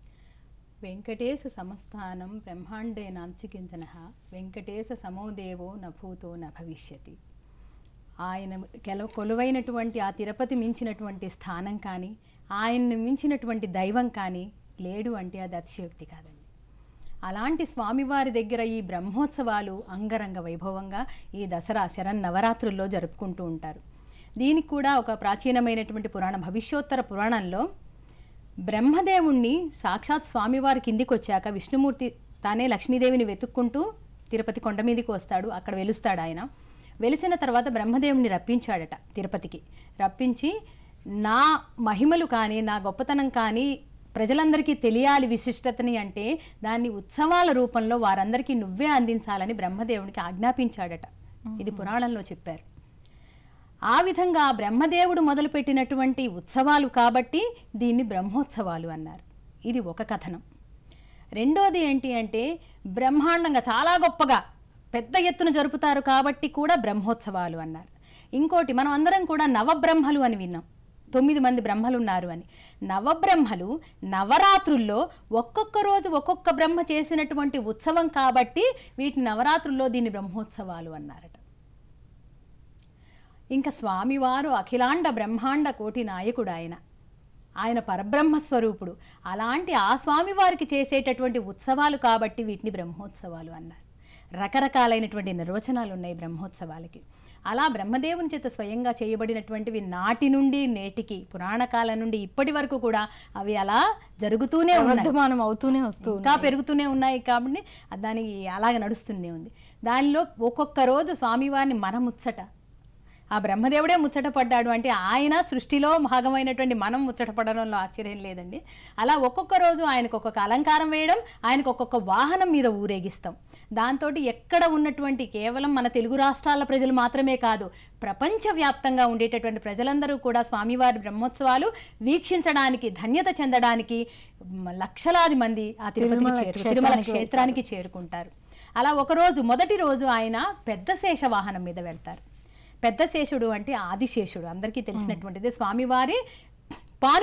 వెంకటేశ సమస్థానం బ్రహ్మాండే నాంచుకింతన వెంకటేశ సమోదేవో నభూతో న భవిష్యతి ఆయన కెల కొలువైనటువంటి ఆ తిరుపతి మించినటువంటి స్థానం కానీ ఆయన్ని మించినటువంటి దైవం కానీ లేడు అంటే అది అతిశయోక్తి కాదండి అలాంటి స్వామివారి దగ్గర ఈ బ్రహ్మోత్సవాలు అంగరంగ వైభవంగా ఈ దసరా శరణ్ నవరాత్రుల్లో జరుపుకుంటూ ఉంటారు దీనికి కూడా ఒక ప్రాచీనమైనటువంటి పురాణ భవిష్యోత్తర పురాణంలో బ్రహ్మదేవుణ్ణి సాక్షాత్ స్వామివారి కిందికి వచ్చాక విష్ణుమూర్తి తానే లక్ష్మీదేవిని వెతుక్కుంటూ తిరుపతి కొండ మీదకి వస్తాడు అక్కడ వెలుస్తాడు ఆయన వెలిసిన తర్వాత బ్రహ్మదేవుని రప్పించాడట తిరుపతికి రప్పించి నా మహిమలు కానీ నా గొప్పతనం కానీ ప్రజలందరికీ తెలియాలి విశిష్టతని అంటే దాన్ని ఉత్సవాల రూపంలో వారందరికీ నువ్వే అందించాలని బ్రహ్మదేవునికి ఆజ్ఞాపించాడట ఇది పురాణంలో చెప్పారు ఆ విధంగా బ్రహ్మదేవుడు మొదలుపెట్టినటువంటి ఉత్సవాలు కాబట్టి దీన్ని బ్రహ్మోత్సవాలు అన్నారు ఇది ఒక కథనం రెండోది ఏంటి అంటే బ్రహ్మాండంగా చాలా గొప్పగా పెద్ద ఎత్తున జరుపుతారు కాబట్టి కూడా బ్రహ్మోత్సవాలు అన్నారు ఇంకోటి మనం అందరం కూడా నవబ్రహ్మలు అని విన్నాం తొమ్మిది మంది బ్రహ్మలు ఉన్నారు అని నవబ్రహ్మలు నవరాత్రుల్లో ఒక్కొక్క రోజు ఒక్కొక్క బ్రహ్మ చేసినటువంటి ఉత్సవం కాబట్టి వీటి నవరాత్రుల్లో దీన్ని బ్రహ్మోత్సవాలు అన్నారట ఇంకా స్వామివారు అఖిలాండ బ్రహ్మాండ కోటి నాయకుడు ఆయన ఆయన పరబ్రహ్మ స్వరూపుడు అలాంటి ఆ స్వామివారికి చేసేటటువంటి ఉత్సవాలు కాబట్టి వీటిని బ్రహ్మోత్సవాలు అన్నారు రకరకాలైనటువంటి నిర్వచనాలు ఉన్నాయి బ్రహ్మోత్సవాలకి అలా బ్రహ్మదేవుని చేత స్వయంగా చేయబడినటువంటివి నాటి నుండి నేటికి పురాణ కాలం నుండి ఇప్పటి వరకు కూడా అవి అలా జరుగుతూనే ఉన్నాయి వర్ధమానం అవుతూనే వస్తూ ఇంకా పెరుగుతూనే ఉన్నాయి కాబట్టి దానికి అలాగే నడుస్తూనే ఉంది దానిలో ఒక్కొక్క రోజు స్వామివారిని మన ముచ్చట ఆ బ్రహ్మదేవుడే ముచ్చట పడ్డాడు అంటే ఆయన సృష్టిలో భాగమైనటువంటి మనం ముచ్చట పడడంలో ఆశ్చర్యం లేదండి అలా ఒక్కొక్క రోజు ఆయనకు ఒక్కొక్క అలంకారం వేయడం ఆయనకు ఒక్కొక్క వాహనం మీద ఊరేగిస్తాం దాంతో ఎక్కడ ఉన్నటువంటి కేవలం మన తెలుగు రాష్ట్రాల ప్రజలు మాత్రమే కాదు ప్రపంచవ్యాప్తంగా ఉండేటటువంటి ప్రజలందరూ కూడా స్వామివారి బ్రహ్మోత్సవాలు వీక్షించడానికి ధన్యత చెందడానికి మ, లక్షలాది మంది ఆ తిరుపతికి చేరు తిరుమల క్షేత్రానికి చేరుకుంటారు అలా ఒక రోజు మొదటి రోజు ఆయన పెద్ద శేష వాహనం మీద వెళ్తారు పెద్ద శేషుడు అంటే ఆదిశేషుడు అందరికీ తెలిసినటువంటిది స్వామివారి పానుపు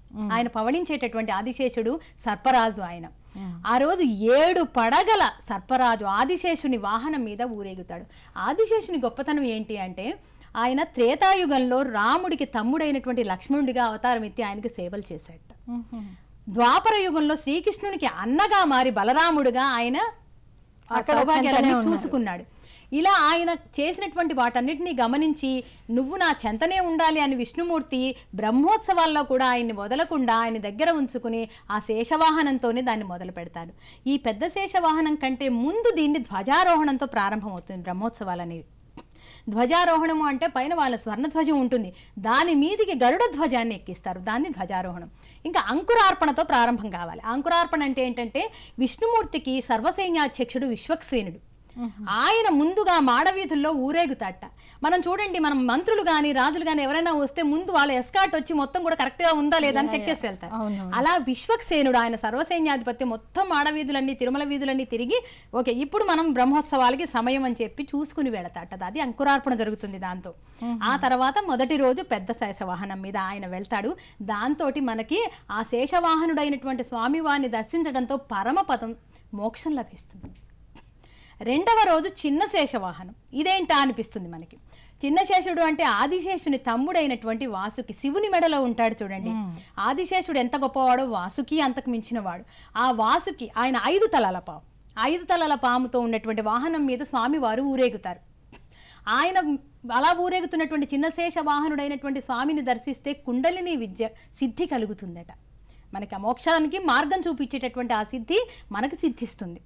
ఆయన పవళించేటటువంటి ఆదిశేషుడు సర్పరాజు ఆయన ఆ రోజు ఏడు పడగల సర్పరాజు ఆదిశేషుని వాహనం మీద ఊరేగుతాడు ఆదిశేషుని గొప్పతనం ఏంటి అంటే ఆయన త్రేతాయుగంలో రాముడికి తమ్ముడైనటువంటి లక్ష్మణుడిగా అవతారం ఎత్తి ఆయనకి సేవలు చేశాడు ద్వాపర యుగంలో శ్రీకృష్ణునికి అన్నగా మారి బలరాముడుగా ఆయన ఆ అక్కడ సౌభాగ్యాలన్నీ చెంతనే చూసుకున్నాడు ఇలా ఆయన చేసినటువంటి వాటన్నిటిని గమనించి నువ్వు నా చెంతనే ఉండాలి అని విష్ణుమూర్తి బ్రహ్మోత్సవాల్లో కూడా ఆయన్ని వదలకుండా ఆయన దగ్గర ఉంచుకుని ఆ శేషవాహనంతోనే దాన్ని మొదలు పెడతారు ఈ పెద్ద శేషవాహనం కంటే ముందు దీన్ని ధ్వజారోహణంతో ప్రారంభమవుతుంది బ్రహ్మోత్సవాలు అనేవి ధ్వజారోహణము అంటే పైన వాళ్ళ స్వర్ణధ్వజం ఉంటుంది దాని మీదికి గరుడ ధ్వజాన్ని ఎక్కిస్తారు దాన్ని ధ్వజారోహణం ఇంకా అంకురార్పణతో ప్రారంభం కావాలి అంకురార్పణ అంటే ఏంటంటే విష్ణుమూర్తికి సర్వసైన్యాధ్యక్షుడు విశ్వక్సేనుడు ఆయన ముందుగా మాడవీధుల్లో ఊరేగుతాట మనం చూడండి మనం మంత్రులు కానీ రాజులు కానీ ఎవరైనా వస్తే ముందు వాళ్ళ ఎస్కాట్ వచ్చి మొత్తం కూడా కరెక్ట్గా ఉందా లేదా అని చెక్ చేసి వెళ్తారు అవును. అలా విశ్వక్సేనుడు ఆయన సర్వసైన్యాధిపతి మొత్తం మాడవీధులన్నీ తిరుమల వీధులన్నీ తిరిగి ఓకే ఇప్పుడు మనం బ్రహ్మోత్సవాలకి సమయం అని చెప్పి చూసుకుని వెళతాట అది అంకురార్పణ జరుగుతుంది దాంతో ఆ తర్వాత మొదటి రోజు పెద్ద శేషవాహనం మీద ఆయన వెళ్తాడు దాంతో మనకి ఆ శేషవాహనుడైనటువంటి స్వామివారిని దర్శించడంతో పరమపదం మోక్షం లభిస్తుంది రెండవ రోజు చిన్న శేషవాహనం ఇదేంటా అనిపిస్తుంది మనకి చిన్న శేషుడు అంటే ఆదిశేషుని తమ్ముడైనటువంటి వాసుకి శివుని మెడలో ఉంటాడు చూడండి ఆదిశేషుడు ఎంత గొప్పవాడో వాసుకి అంతకు మించినవాడు ఆ వాసుకి ఆయన ఐదు తలల పాము ఐదు తలల పాముతో ఉన్నటువంటి వాహనం మీద స్వామివారు ఊరేగుతారు ఆయన అలా ఊరేగుతున్నటువంటి చిన్న శేష వాహనుడైనటువంటి స్వామిని దర్శిస్తే కుండలిని విద్య సిద్ధి కలుగుతుందట మనకి ఆ మోక్షానికి మార్గం చూపించేటటువంటి ఆ సిద్ధి మనకు సిద్ధిస్తుంది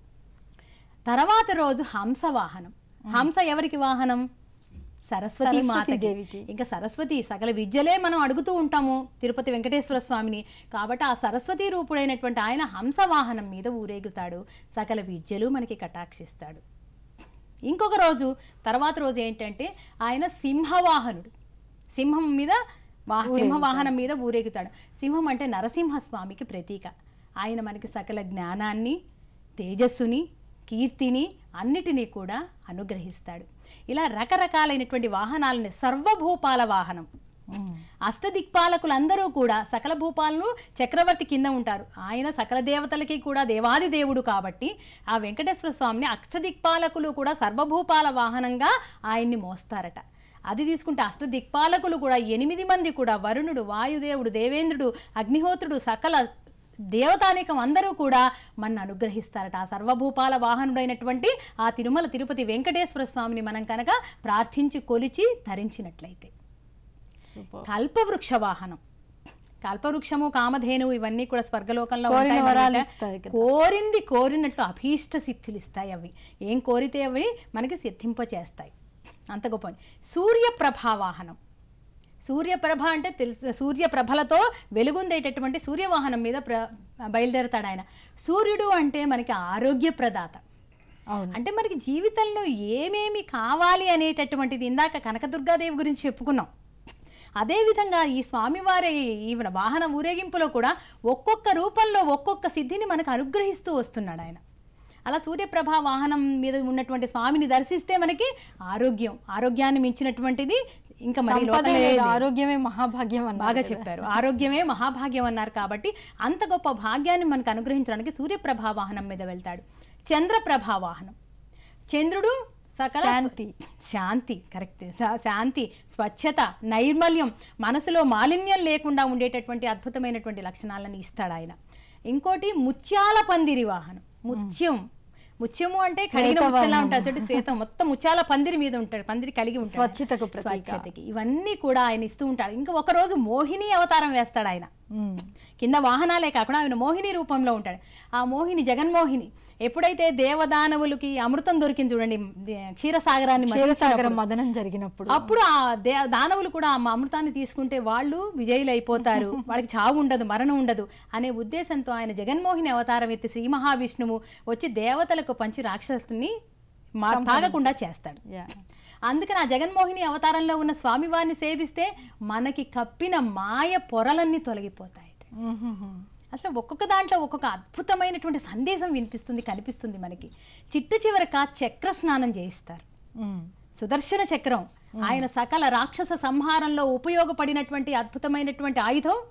తర్వాత రోజు హంస వాహనం హంస ఎవరికి వాహనం సరస్వతి సరస్వతీ మాతకి దేవికి. ఇంకా సరస్వతి సకల విద్యలే మనం అడుగుతూ ఉంటాము తిరుపతి వెంకటేశ్వర స్వామిని కాబట్టి ఆ సరస్వతి రూపుడైనటువంటి ఆయన హంస వాహనం మీద ఊరేగుతాడు సకల విద్యలు మనకి కటాక్షిస్తాడు ఇంకొక రోజు తర్వాత రోజు ఏంటంటే ఆయన సింహవాహనుడు సింహం మీద వా సింహవాహనం మీద ఊరేగుతాడు సింహం అంటే నరసింహస్వామికి ప్రతీక ఆయన మనకి సకల జ్ఞానాన్ని తేజస్సుని కీర్తిని అన్నిటినీ కూడా అనుగ్రహిస్తాడు ఇలా రకరకాలైనటువంటి వాహనాలని సర్వభూపాల వాహనం అష్టదిక్పాలకులందరూ కూడా సకల భూపాలను చక్రవర్తి కింద ఉంటారు ఆయన సకల దేవతలకి కూడా దేవాది దేవుడు కాబట్టి ఆ వెంకటేశ్వర స్వామిని అష్టదిక్పాలకులు కూడా సర్వభూపాల వాహనంగా ఆయన్ని మోస్తారట అది తీసుకుంటే అష్టదిక్పాలకులు కూడా ఎనిమిది మంది కూడా వరుణుడు వాయుదేవుడు దేవేంద్రుడు అగ్నిహోత్రుడు సకల దేవతానికం అందరూ కూడా మన అనుగ్రహిస్తారట ఆ సర్వభూపాల వాహనుడైనటువంటి ఆ తిరుమల తిరుపతి వెంకటేశ్వర స్వామిని మనం కనుక ప్రార్థించి కొలిచి ధరించినట్లయితే సూపర్ కల్పవృక్ష వాహనం కల్పవృక్షము కామధేనువు ఇవన్నీ కూడా స్వర్గలోకంలో కోరిన ఉంటాయి వరాలు అన్నమాట. ఇస్తాయి కదా. కోరింది కోరినట్లు అభీష్ట సిద్ధిలు ఇస్తాయి అవి ఏం కోరితే అవి మనకి సిద్ధింపచేస్తాయి అంత గొప్ప సూర్యప్రభా వాహనం సూర్యప్రభ అంటే తెలుసు సూర్యప్రభలతో వెలుగొందేటటువంటి సూర్యవాహనం మీద ప్ర బయలుదేరతాడు ఆయన సూర్యుడు అంటే మనకి ఆరోగ్యప్రదాత అవును అంటే మనకి జీవితంలో ఏమేమి కావాలి అనేటటువంటిది ఇందాక కనకదుర్గాదేవి గురించి చెప్పుకున్నాం అదేవిధంగా ఈ స్వామివారి ఈవెన వాహన ఊరేగింపులో కూడా ఒక్కొక్క రూపంలో ఒక్కొక్క సిద్ధిని మనకు అనుగ్రహిస్తూ వస్తున్నాడు ఆయన అలా సూర్యప్రభ వాహనం మీద ఉన్నటువంటి స్వామిని దర్శిస్తే మనకి ఆరోగ్యం ఆరోగ్యాన్ని మించినటువంటిది ఇంకా మరి సంపద లోకంలో లేదు, ఏది లేదు. ఆరోగ్యమే మహాభాగ్యం అన్నారు బాగా కదా. చెప్పారు ఆరోగ్యమే మహాభాగ్యం అన్నారు కాబట్టి అంత గొప్ప భాగ్యాన్ని మనకు అనుగ్రహించడానికి సూర్యప్రభా వాహనం మీద వెళ్తాడు చంద్రప్రభా వాహనం చంద్రుడు సకల శాంతి. శాంతి కరెక్ట్ శా- శాంతి స్వచ్ఛత నైర్మల్యం మనసులో మాలిన్యం లేకుండా ఉండేటటువంటి అద్భుతమైనటువంటి లక్షణాలను ఇస్తాడు ఆయన ఇంకోటి ముత్యాల పందిరి వాహనం ముత్యం ముత్యము అంటే కడిగిన ముత్యంలా ఉంటాడు చూడండి శ్వేతం మొత్తం ముత్యాల పందిరి మీద ఉంటాడు పందిరి కలిగి ఉంటాడు స్వచ్ఛతకు ప్రతీక. స్వచ్ఛతకి ఇవన్నీ కూడా ఆయన ఇస్తూ ఉంటాడు ఇంకా ఒక రోజు మోహిని అవతారం వేస్తాడు ఆయన ఉమ్. కింద వాహనాలే కాకుండా ఆయన మోహిని రూపంలో ఉంటాడు ఆ మోహిని జగన్మోహిని ఎప్పుడైతే దేవదానవులకి అమృతం దొరికింది చూడండి దే- క్షీరసాగరాన్ని క్షీరసాగర మథించినప్పుడు, మదనం జరిగినప్పుడు అప్పుడు ఆ దే దానవులు కూడా ఆ అమృతాన్ని తీసుకుంటే వాళ్ళు విజయులు అయిపోతారు వాళ్ళకి చావు ఉండదు మరణం ఉండదు అనే ఉద్దేశంతో ఆయన జగన్మోహిని అవతారం ఎత్తి శ్రీ మహావిష్ణువు వచ్చి దేవతలకు పంచి రాక్షసుని మా తాగకుండా చేస్తాడు యా. అందుకని ఆ జగన్మోహిని అవతారంలో ఉన్న స్వామివారిని సేవిస్తే మనకి కప్పిన మాయ పొరలన్నీ తొలగిపోతాయి ఉహుహు. అసలు ఒక్కొక్క దాంట్లో ఒక్కొక్క అద్భుతమైనటువంటి సందేశం వినిపిస్తుంది కనిపిస్తుంది మనకి చిట్ట చివరక చక్ర స్నానం చేయిస్తారు ఉమ్. సుదర్శన చక్రం ఆయన సకల రాక్షస సంహారంలో ఉపయోగపడినటువంటి అద్భుతమైనటువంటి ఆయుధం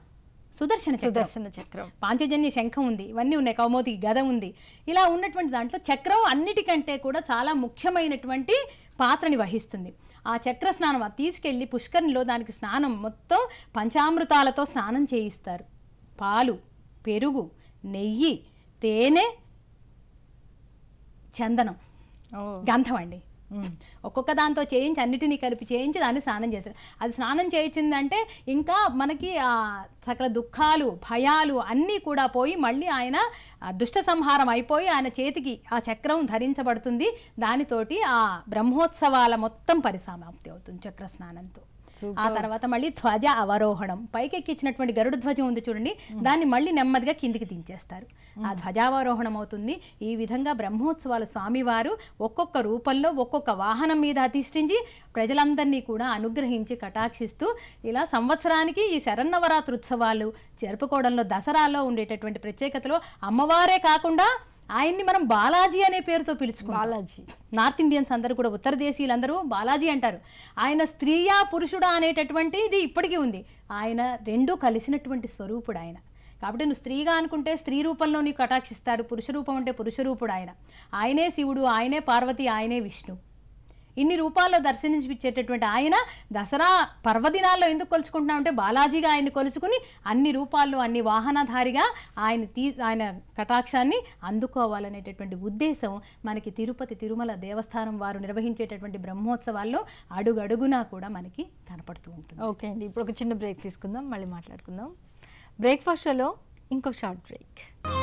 సుదర్శన చక్రం సుదర్శన చక్రం పాంచజన్య శంఖం ఉంది ఇవన్నీ ఉన్నాయి కౌమోది గద ఉంది ఇలా ఉన్నటువంటి దాంట్లో చక్రం అన్నిటికంటే కూడా చాలా ముఖ్యమైనటువంటి పాత్రని వహిస్తుంది ఆ చక్ర స్నానం అది తీసుకెళ్ళి పుష్కరిణిలో దానికి స్నానం మొత్తం పంచామృతాలతో స్నానం చేయిస్తారు పాలు పెరుగు నెయ్యి తేనె చందనం ఓ గంధం అండి ఒక్కొక్క దాంతో చేయించి అన్నిటినీ కలిపి చేయించి దాన్ని స్నానం చేశారు అది స్నానం చేయించిందంటే ఇంకా మనకి ఆ సకల దుఃఖాలు భయాలు అన్నీ కూడా పోయి మళ్ళీ ఆయన ఆ దుష్ట సంహారం అయిపోయి ఆయన చేతికి ఆ చక్రం ధరించబడుతుంది దానితోటి ఆ బ్రహ్మోత్సవాల మొత్తం పరిసమాప్తి అవుతుంది చక్ర స్నానంతో ఆ తర్వాత మళ్ళీ ధ్వజ అవరోహణం పైకి ఎక్కించినటువంటి గరుడ ధ్వజం ఉంది చూడండి దాన్ని మళ్ళీ నెమ్మదిగా కిందికి దించేస్తారు ఆ ధ్వజావరోహణం అవుతుంది ఈ విధంగా బ్రహ్మోత్సవాలు స్వామివారు ఒక్కొక్క రూపంలో ఒక్కొక్క వాహనం మీద అధిష్ఠించి ప్రజలందరినీ కూడా అనుగ్రహించి కటాక్షిస్తూ ఇలా సంవత్సరానికి ఈ శరన్నవరాత్రి ఉత్సవాలు జరుపుకోవడంలో దసరాలో ఉండేటటువంటి ప్రత్యేకతలో అమ్మవారే కాకుండా ఆయన్ని మనం బాలాజీ అనే పేరుతో పిలుచుకుంటాం బాలాజీ నార్త్ ఇండియన్స్ అందరూ కూడా ఉత్తర దేశీయులందరూ బాలాజీ అంటారు ఆయన స్త్రీయా పురుషుడా అనేటటువంటి ఇది ఇప్పటికీ ఉంది ఆయన రెండూ కలిసినటువంటి స్వరూపుడు ఆయన కాబట్టి నువ్వు స్త్రీగా అనుకుంటే స్త్రీ రూపంలో నీకు కటాక్షిస్తాడు పురుష రూపం అంటే పురుష రూపుడు ఆయన ఆయనే శివుడు ఆయనే పార్వతి ఆయనే విష్ణు ఇన్ని రూపాల్లో దర్శనించిచ్చేటటువంటి ఆయన దసరా పర్వదినాల్లో ఎందుకు కొలుచుకుంటున్నాం అంటే బాలాజీగా ఆయన్ని కొలుచుకుని అన్ని రూపాల్లో అన్ని వాహనధారిగా ఆయన తీ ఆయన కటాక్షాన్ని అందుకోవాలనేటటువంటి ఉద్దేశం మనకి తిరుపతి తిరుమల దేవస్థానం వారు నిర్వహించేటటువంటి బ్రహ్మోత్సవాల్లో అడుగడుగునా కూడా మనకి కనపడుతూ ఉంటుంది ఓకే అండి ఇప్పుడు ఒక చిన్న బ్రేక్ తీసుకుందాం మళ్ళీ మాట్లాడుకుందాం బ్రేక్ఫాస్ట్ షోలో ఇంకో short break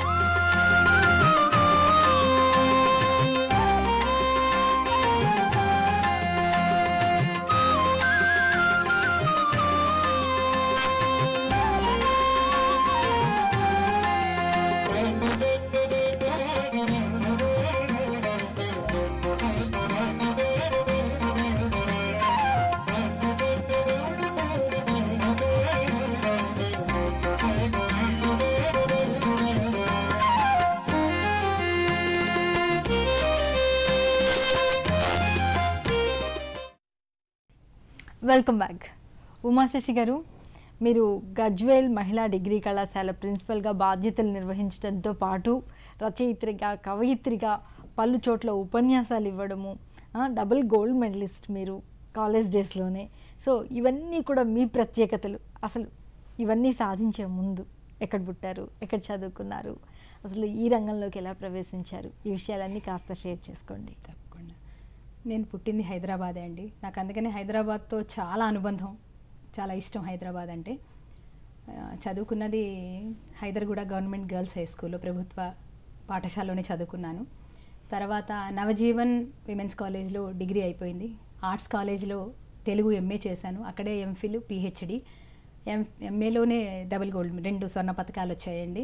welcome back Umashashi గారు మీరు గజ్వేల్ మహిళా డిగ్రీ కళాశాల ప్రిన్సిపల్గా బాధ్యతలు నిర్వహించడంతో పాటు రచయిత్రిగా కవయిత్రిగా పలు చోట్ల ఉపన్యాసాలు ఇవ్వడము ఆ, డబుల్ గోల్డ్ మెడలిస్ట్ మీరు కాలేజ్ డేస్లోనే సో ఇవన్నీ కూడా మీ ప్రత్యేకతలు అసలు ఇవన్నీ సాధించే ముందు ఎక్కడ పుట్టారు ఎక్కడ చదువుకున్నారు అసలు ఈ రంగంలోకి ఎలా ప్రవేశించారు ఈ విషయాలన్నీ కాస్త షేర్ చేసుకోండి తప్పకుండా నేను పుట్టింది హైదరాబాదే అండి నాకు అందుకని హైదరాబాద్తో చాలా అనుబంధం చాలా ఇష్టం హైదరాబాద్ అంటే ఆ, చదువుకున్నది హైదర్గూడ గవర్నమెంట్ గర్ల్స్ హై స్కూల్లో ప్రభుత్వ పాఠశాలలోనే చదువుకున్నాను తర్వాత నవజీవన్ విమెన్స్ కాలేజ్లో డిగ్రీ అయిపోయింది ఆర్ట్స్ కాలేజ్లో తెలుగు ఎంఏ చేశాను అక్కడే ఎంఫిల్ పిహెచ్డి ఎం ఎంఏలోనే డబుల్ గోల్డ్ రెండు స్వర్ణ పథకాలు వచ్చాయండి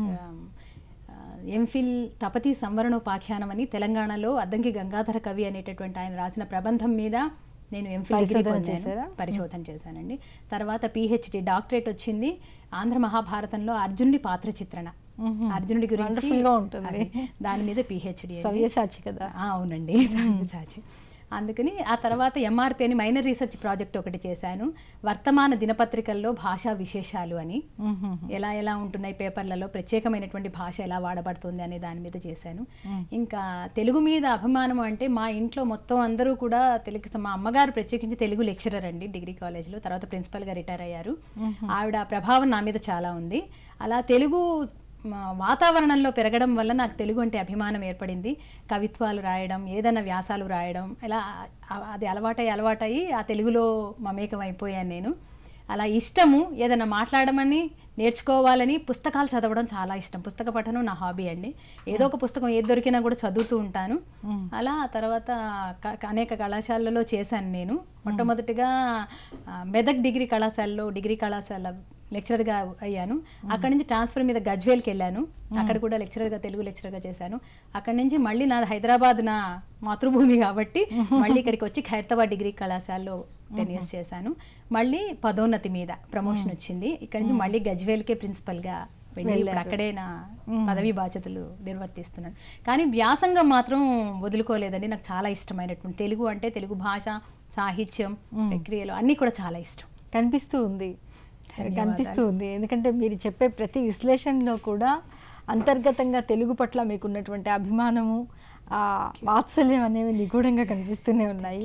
ఆ, ఎంఫిల్ తపతి సంవరణోపాఖ్యానం అని తెలంగాణలో అద్దంకి గంగాధర కవి అనేటటువంటి ఆయన రాసిన ప్రబంధం మీద నేను ఎంఫిల్ డిగ్రీ పరిశోధన పొందాను చేశారా? పరిశోధన చేశానండి తర్వాత పిహెచ్డి డాక్టరేట్ వచ్చింది ఆంధ్ర మహాభారతంలో అర్జునుడి పాత్ర చిత్రణ అర్జునుడి గురించి Wonderful గా ఉంటుంది. అది, దాని మీద పిహెచ్డి సవ్యసాచి కదా ఆ, అవునండి సవ్యసాచి అందుకని ఆ తర్వాత ఎంఆర్పి అని మైనర్ రీసెర్చ్ ప్రాజెక్ట్ ఒకటి చేశాను వర్తమాన దినపత్రికల్లో భాషా విశేషాలు అని ఎలా ఎలా ఉంటున్నాయి పేపర్లలో ప్రత్యేకమైనటువంటి భాష ఎలా వాడబడుతుంది అనే దాని మీద చేశాను ఇంకా తెలుగు మీద అభిమానం అంటే మా ఇంట్లో మొత్తం అందరూ కూడా తెలుగు మా అమ్మగారు ప్రత్యేకించి తెలుగు లెక్చరర్ అండి డిగ్రీ కాలేజ్లో తర్వాత ప్రిన్సిపల్గా రిటైర్ అయ్యారు ఆవిడ ప్రభావం నా మీద చాలా ఉంది అలా తెలుగు మా వాతావరణంలో పెరగడం వల్ల నాకు తెలుగు అంటే అభిమానం ఏర్పడింది కవిత్వాలు రాయడం ఏదైనా వ్యాసాలు రాయడం ఇలా ఆ- అది అలవాటై అలవాటయి ఆ తెలుగులో మమేకం అయిపోయాను నేను అలా ఇష్టము ఏదైనా మాట్లాడమని నేర్చుకోవాలని పుస్తకాలు చదవడం చాలా ఇష్టం పుస్తక పఠనం నా హాబీ అండి ఏదో ఒక పుస్తకం ఏది దొరికినా కూడా చదువుతూ ఉంటాను అలా ఆ తర్వాత క- క- అనేక కళాశాలలో చేశాను నేను మొట్టమొదటిగా ఆ, మెదక్ డిగ్రీ కళాశాలలో డిగ్రీ కళాశాల లెక్చరర్గా అయ్యాను అక్కడి నుంచి ట్రాన్స్ఫర్ మీద గజ్వేల్కి వెళ్ళాను అక్కడ కూడా లెక్చరర్గా తెలుగు లెక్చరర్గా చేశాను అక్కడి నుంచి మళ్ళీ నా హైదరాబాద్ నా మాతృభూమి కాబట్టి మళ్ళీ ఇక్కడికి వచ్చి ఖైరతాబాద్ డిగ్రీ కళాశాలలో టెన్ ఇయర్స్ చేశాను మళ్ళీ పదోన్నతి మీద ప్రమోషన్ వచ్చింది ఇక్కడి నుంచి మళ్ళీ గజ్వేల్కే ప్రిన్సిపల్గా వెళ్ళి ఇప్పుడు అక్కడే నా పదవి బాధ్యతలు నిర్వర్తిస్తున్నాను కానీ వ్యాసంగం మాత్రం వదులుకోలేదండి నాకు చాలా ఇష్టమైనటువంటి తెలుగు అంటే తెలుగు భాష సాహిత్యం ప్రక్రియలు అన్నీ కూడా చాలా ఇష్టం కనిపిస్తూ ఉంది కనిపిస్తూ ఉంది ఎందుకంటే మీరు చెప్పే ప్రతి విశ్లేషణలో కూడా అంతర్గతంగా తెలుగు పట్ల మీకు ఉన్నటువంటి అభిమానము ఆ వాత్సల్యం అనేవి నిగూఢంగా కనిపిస్తూనే ఉన్నాయి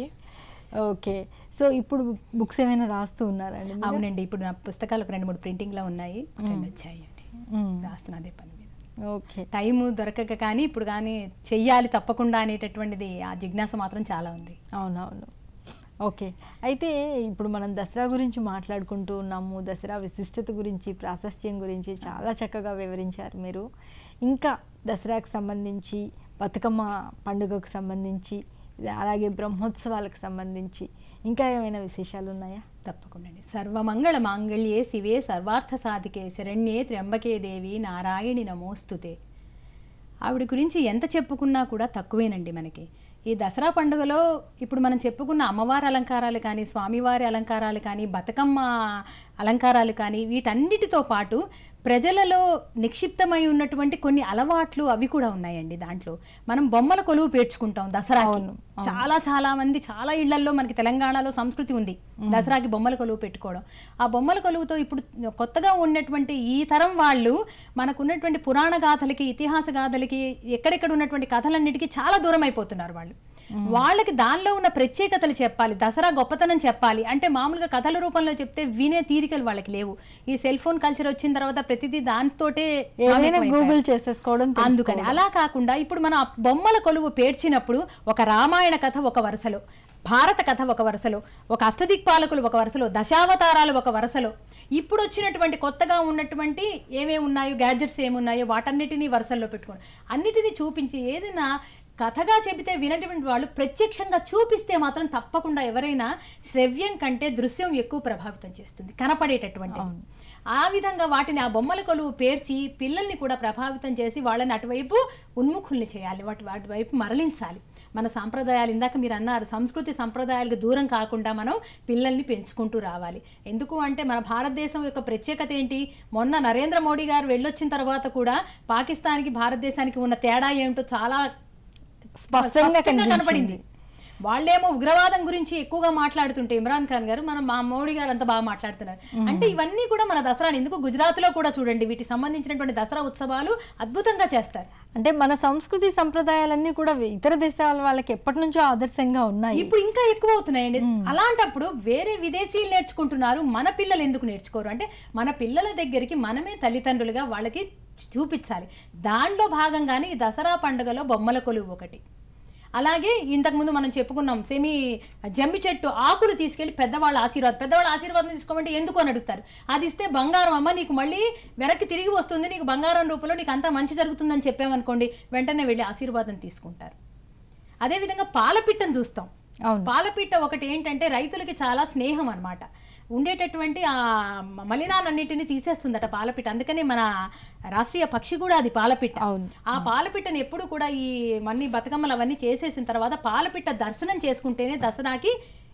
ఓకే సో ఇప్పుడు బుక్స్ ఏమైనా రాస్తూ ఉన్నారండి మీరు? అవునండి ఇప్పుడు నా పుస్తకాలు ఒక రెండు మూడు ప్రింటింగ్లో ఉన్నాయి రెండు వచ్చాయండి మ్మ్. రాస్తున్నా అదే పని మీద ఓకే టైము దొరకక కానీ ఇప్పుడు కానీ చెయ్యాలి తప్పకుండా అనేటటువంటిది ఆ జిజ్ఞాస మాత్రం చాలా ఉంది అవునవును ఓకే అయితే ఇప్పుడు మనం దసరా గురించి మాట్లాడుకుంటూ ఉన్నాము దసరా విశిష్టత గురించి ప్రాశస్త్యం గురించి చాలా చక్కగా వివరించారు మీరు ఇంకా దసరాకు సంబంధించి బతుకమ్మ పండుగకు సంబంధించి అలాగే బ్రహ్మోత్సవాలకు సంబంధించి ఇంకా ఏమైనా విశేషాలు ఉన్నాయా తప్పకుండా అండి సర్వమంగళ మాంగళ్యే శివే సర్వార్థ సాధికే శరణ్యే త్ర్యంబకే దేవి నారాయణి నమోస్తుతే ఆవిడ గురించి ఎంత చెప్పుకున్నా కూడా తక్కువేనండి మనకి ఈ దసరా పండుగలో ఇప్పుడు మనం చెప్పుకున్న అమ్మవారి అలంకారాలు కానీ స్వామివారి అలంకారాలు కానీ బతుకమ్మ అలంకారాలు కానీ వీటన్నిటితో పాటు ప్రజలలో నిక్షిప్తమై ఉన్నటువంటి కొన్ని అలవాట్లు అవి కూడా ఉన్నాయండి దాంట్లో మనం బొమ్మల కొలువు పేర్చుకుంటాం దసరాకి అవును, చాలా చాలా మంది చాలా ఇళ్లల్లో మనకి తెలంగాణలో సంస్కృతి ఉంది దసరాకి బొమ్మల కొలువు పెట్టుకోవడం ఆ బొమ్మల కొలువుతో ఇప్పుడు కొత్తగా ఉన్నటువంటి ఈ తరం వాళ్ళు మనకు ఉన్నటువంటి పురాణ గాథలకి ఇతిహాస గాథలకి ఎక్కడెక్కడ ఉన్నటువంటి కథలన్నిటికీ చాలా దూరం అయిపోతున్నారు వాళ్ళు వాళ్ళకి దానిలో ఉన్న ప్రత్యేకతలు చెప్పాలి దసరా గొప్పతనం చెప్పాలి అంటే మామూలుగా కథల రూపంలో చెప్తే వినే తీరికలు వాళ్ళకి లేవు ఈ సెల్ ఫోన్ కల్చర్ వచ్చిన తర్వాత ప్రతిదీ దాంతోటే ఏమైనా మమేకమైపోయారు. గూగుల్ చేసేసుకోవడం అందుకని అలా కాకుండా ఇప్పుడు మనం ఆ బొమ్మల కొలువు పేర్చినప్పుడు ఒక రామాయణ కథ ఒక వరుసలో భారత కథ ఒక వరుసలో ఒక అష్టదిక్పాలకులు ఒక వరుసలో దశావతారాలు ఒక వరుసలో ఇప్పుడు వచ్చినటువంటి కొత్తగా ఉన్నటువంటి ఏమేమి ఉన్నాయో గ్యాడ్జెట్స్ ఏమున్నాయో వాటన్నిటినీ వరుసల్లో పెట్టుకోండి అన్నిటినీ చూపించి ఏదైనా కథగా చెబితే వినటువంటి వాళ్ళు ప్రత్యక్షంగా చూపిస్తే మాత్రం తప్పకుండా ఎవరైనా శ్రవ్యం కంటే దృశ్యం ఎక్కువ ప్రభావితం చేస్తుంది కనపడేటటువంటి ఆ విధంగా వాటిని ఆ బొమ్మల కొలువు పేర్చి పిల్లల్ని కూడా ప్రభావితం చేసి వాళ్ళని అటువైపు ఉన్ముఖుల్ని చేయాలి వాటి వాటి వైపు మరలించాలి మన సాంప్రదాయాలు ఇందాక మీరు అన్నారు సంస్కృతి సంప్రదాయాలకు దూరం కాకుండా మనం పిల్లల్ని పెంచుకుంటూ రావాలి ఎందుకు అంటే మన భారతదేశం యొక్క ప్రత్యేకత ఏంటి మొన్న నరేంద్ర మోడీ గారు వెళ్ళొచ్చిన తర్వాత కూడా పాకిస్తాన్కి భారతదేశానికి ఉన్న తేడా ఏమిటో చాలా స్పష్టంగా కనపడింది కనిపించింది. వాళ్ళేమో ఉగ్రవాదం గురించి ఎక్కువగా మాట్లాడుతుంటే ఇమ్రాన్ ఖాన్ గారు మనం మా మోడీ గారు అంత బాగా మాట్లాడుతున్నారు అంటే ఇవన్నీ కూడా మన దసరాని ఎందుకు గుజరాత్లో కూడా చూడండి వీటికి సంబంధించినటువంటి దసరా ఉత్సవాలు అద్భుతంగా చేస్తారు అంటే మన సంస్కృతి సంప్రదాయాలన్నీ కూడా ఇతర దేశాల వాళ్ళకి ఎప్పటి నుంచో ఆదర్శంగా ఉన్నాయి ఇప్పుడు ఇంకా ఎక్కువ అవుతున్నాయండి అలాంటప్పుడు వేరే విదేశీయులు నేర్చుకుంటున్నారు మన పిల్లలు ఎందుకు నేర్చుకోరు అంటే మన పిల్లల దగ్గరికి మనమే తల్లిదండ్రులుగా వాళ్ళకి చూపించాలి దానిలో భాగంగానే ఈ దసరా పండుగలో బొమ్మల కొలువు ఒకటి అలాగే ఇంతకుముందు మనం చెప్పుకున్నాం సెమి జమ్మి చెట్టు ఆకులు తీసుకెళ్లి పెద్దవాళ్ళ ఆశీర్వాదం పెద్దవాళ్ళ ఆశీర్వాదం తీసుకోమంటే ఎందుకు అని అడుగుతారు అది ఇస్తే బంగారం అమ్మ నీకు మళ్ళీ వెనక్కి తిరిగి వస్తుంది నీకు బంగారం రూపంలో నీకు అంతా మంచి జరుగుతుందని చెప్పామనుకోండి వెంటనే వెళ్ళి ఆశీర్వాదం తీసుకుంటారు అదేవిధంగా పాలపిట్టను చూస్తాం అవును. పాలపిట్ట ఒకటి ఏంటంటే రైతులకి చాలా స్నేహం అన్నమాట ఉండేటటువంటి ఆ మలినాలన్నిటిని తీసేస్తుందట పాలపిట్ట అందుకనే మన రాష్ట్రీయ పక్షి కూడా అది పాలపిట్ట అవును. ఆ పాలపిట్టని ఎప్పుడు కూడా ఈ మన్ని బతుకమ్మలు అవన్నీ చేసేసిన తర్వాత పాలపిట్ట దర్శనం చేసుకుంటేనే దసరాకి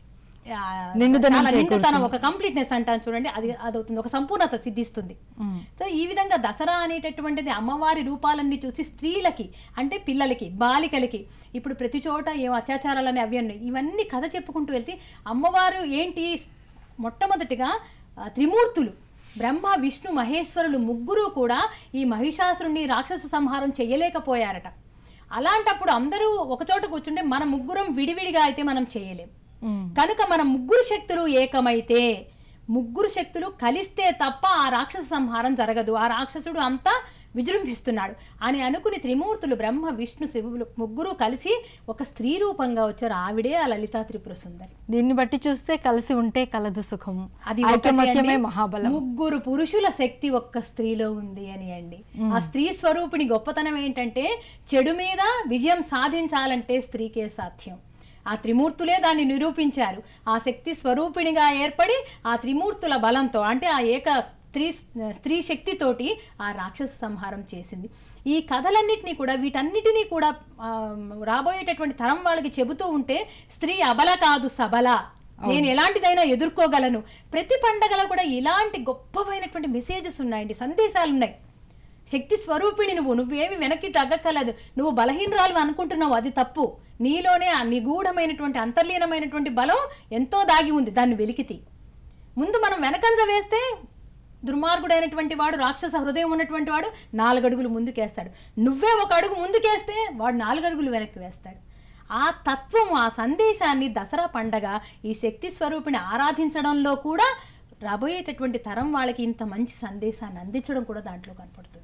ఆ, నిండుదనం చాలా నిండుతనం ఒక కంప్లీట్నెస్ అంటాను చూడండి అది అదవుతుంది ఒక సంపూర్ణత సిద్ధిస్తుంది సో ఈ విధంగా దసరా అనేటటువంటిది అమ్మవారి రూపాలన్నీ చూసి స్త్రీలకి అంటే పిల్లలకి బాలికలకి ఇప్పుడు ప్రతి చోట ఏం అత్యాచారాలని అవి ఉన్నాయి ఇవన్నీ కథ చెప్పుకుంటూ వెళ్తే అమ్మవారు ఏంటి మొట్టమొదటిగా ఆ, త్రిమూర్తులు బ్రహ్మ విష్ణు మహేశ్వరులు ముగ్గురు కూడా ఈ మహిషాసురుణ్ణి రాక్షస సంహారం చేయలేకపోయారట అలాంటప్పుడు అందరూ ఒకచోట కూర్చుంటే మన ముగ్గురం విడివిడిగా అయితే మనం చేయలేం మ్మ్. కనుక మన ముగ్గురు శక్తులు ఏకమైతే ముగ్గురు శక్తులు కలిస్తే తప్ప ఆ రాక్షస సంహారం జరగదు ఆ రాక్షసుడు అంతా విజృంభిస్తున్నాడు అని అనుకుని త్రిమూర్తులు బ్రహ్మ విష్ణు శివులు ముగ్గురు కలిసి ఒక స్త్రీ రూపంగా వచ్చారు ఆవిడే ఆ లలితా త్రిపుర సుందరి దీన్ని బట్టి చూస్తే కలిసి ఉంటే కలదు సుఖము అది ఒకటి ఐకమత్యమే అండి. మహాబలం ముగ్గురు పురుషుల శక్తి ఒక్క స్త్రీలో ఉంది అని అండి ఆ స్త్రీ స్వరూపిణి గొప్పతనం ఏంటంటే చెడు మీద విజయం సాధించాలంటే స్త్రీకే సాధ్యం ఆ త్రిమూర్తులే దాన్ని నిరూపించారు ఆ శక్తి స్వరూపిణిగా ఏర్పడి ఆ త్రిమూర్తుల బలంతో అంటే ఆ ఏక స్త్రీ స్త్రీ శక్తితోటి ఆ రాక్షస సంహారం చేసింది ఈ కథలన్నిటినీ కూడా వీటన్నిటినీ కూడా ఆ, రాబోయేటటువంటి తరం వాళ్ళకి చెబుతూ ఉంటే స్త్రీ అబల కాదు సబల నేను ఎలాంటిదైనా ఎదుర్కోగలను ప్రతి పండగలో కూడా ఇలాంటి గొప్పవైనటువంటి మెసేజెస్ ఉన్నాయండి సందేశాలు ఉన్నాయి శక్తి స్వరూపిణి నువ్వు నువ్వేమి వెనక్కి తగ్గక్కర్లేదు నువ్వు బలహీనరాలు అనుకుంటున్నావు అది తప్పు నీలోనే ఆ నిగూఢమైనటువంటి అంతర్లీనమైనటువంటి బలం ఎంతో దాగి ఉంది దాన్ని వెలికితి ముందు మనం వెనకంజ వేస్తే దుర్మార్గుడైనటువంటి వాడు రాక్షస హృదయం ఉన్నటువంటి వాడు నాలుగు అడుగులు ముందుకేస్తాడు నువ్వే ఒక అడుగు ముందుకేస్తే వాడు నాలుగు అడుగులు వెనక్కి వేస్తాడు ఆ తత్వం ఆ సందేశాన్ని దసరా పండగ ఈ శక్తి స్వరూపిణి ఆరాధించడంలో కూడా రాబోయేటటువంటి తరం వాళ్ళకి ఇంత మంచి సందేశాన్ని అందించడం కూడా దాంట్లో కనపడుతుంది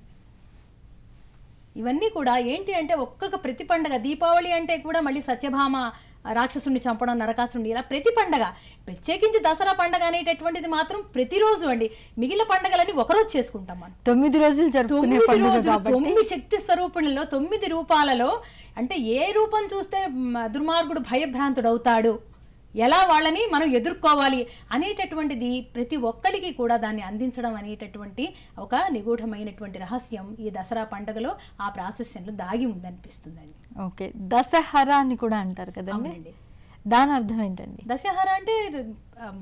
ఇవన్నీ కూడా ఏంటి అంటే ఒక్కొక్క ప్రతి పండగ దీపావళి అంటే కూడా మళ్ళీ సత్యభామ రాక్షసుని చంపడం నరకాసుని ఇలా ప్రతి పండగ ప్రత్యేకించి దసరా పండగ అనేటటువంటిది మాత్రం ప్రతిరోజు అండి మిగిలిన పండగలన్నీ ఒకరోజు చేసుకుంటాం మనం తొమ్మిది రోజులు జరుపుకునే తొమ్మిది పండుగ రోజులు కాబట్టి తొమ్మిది శక్తి స్వరూపులలో తొమ్మిది రూపాలలో అంటే ఏ రూపం చూస్తే మ, దుర్మార్గుడు భయభ్రాంతుడు అవుతాడు ఎలా వాళ్ళని మనం ఎదుర్కోవాలి అనేటటువంటిది ప్రతి ఒక్కరికి కూడా దాన్ని అందించడం అనేటటువంటి ఒక నిగూఢమైనటువంటి రహస్యం ఈ దసరా పండుగలో ఆ ప్రాశస్యంలో దాగి ఉందనిపిస్తుందండి ఓకే దశహరా అని కూడా అంటారు కదండి అవునండి దాని అర్థం ఏంటండి దశహర అంటే అమ్,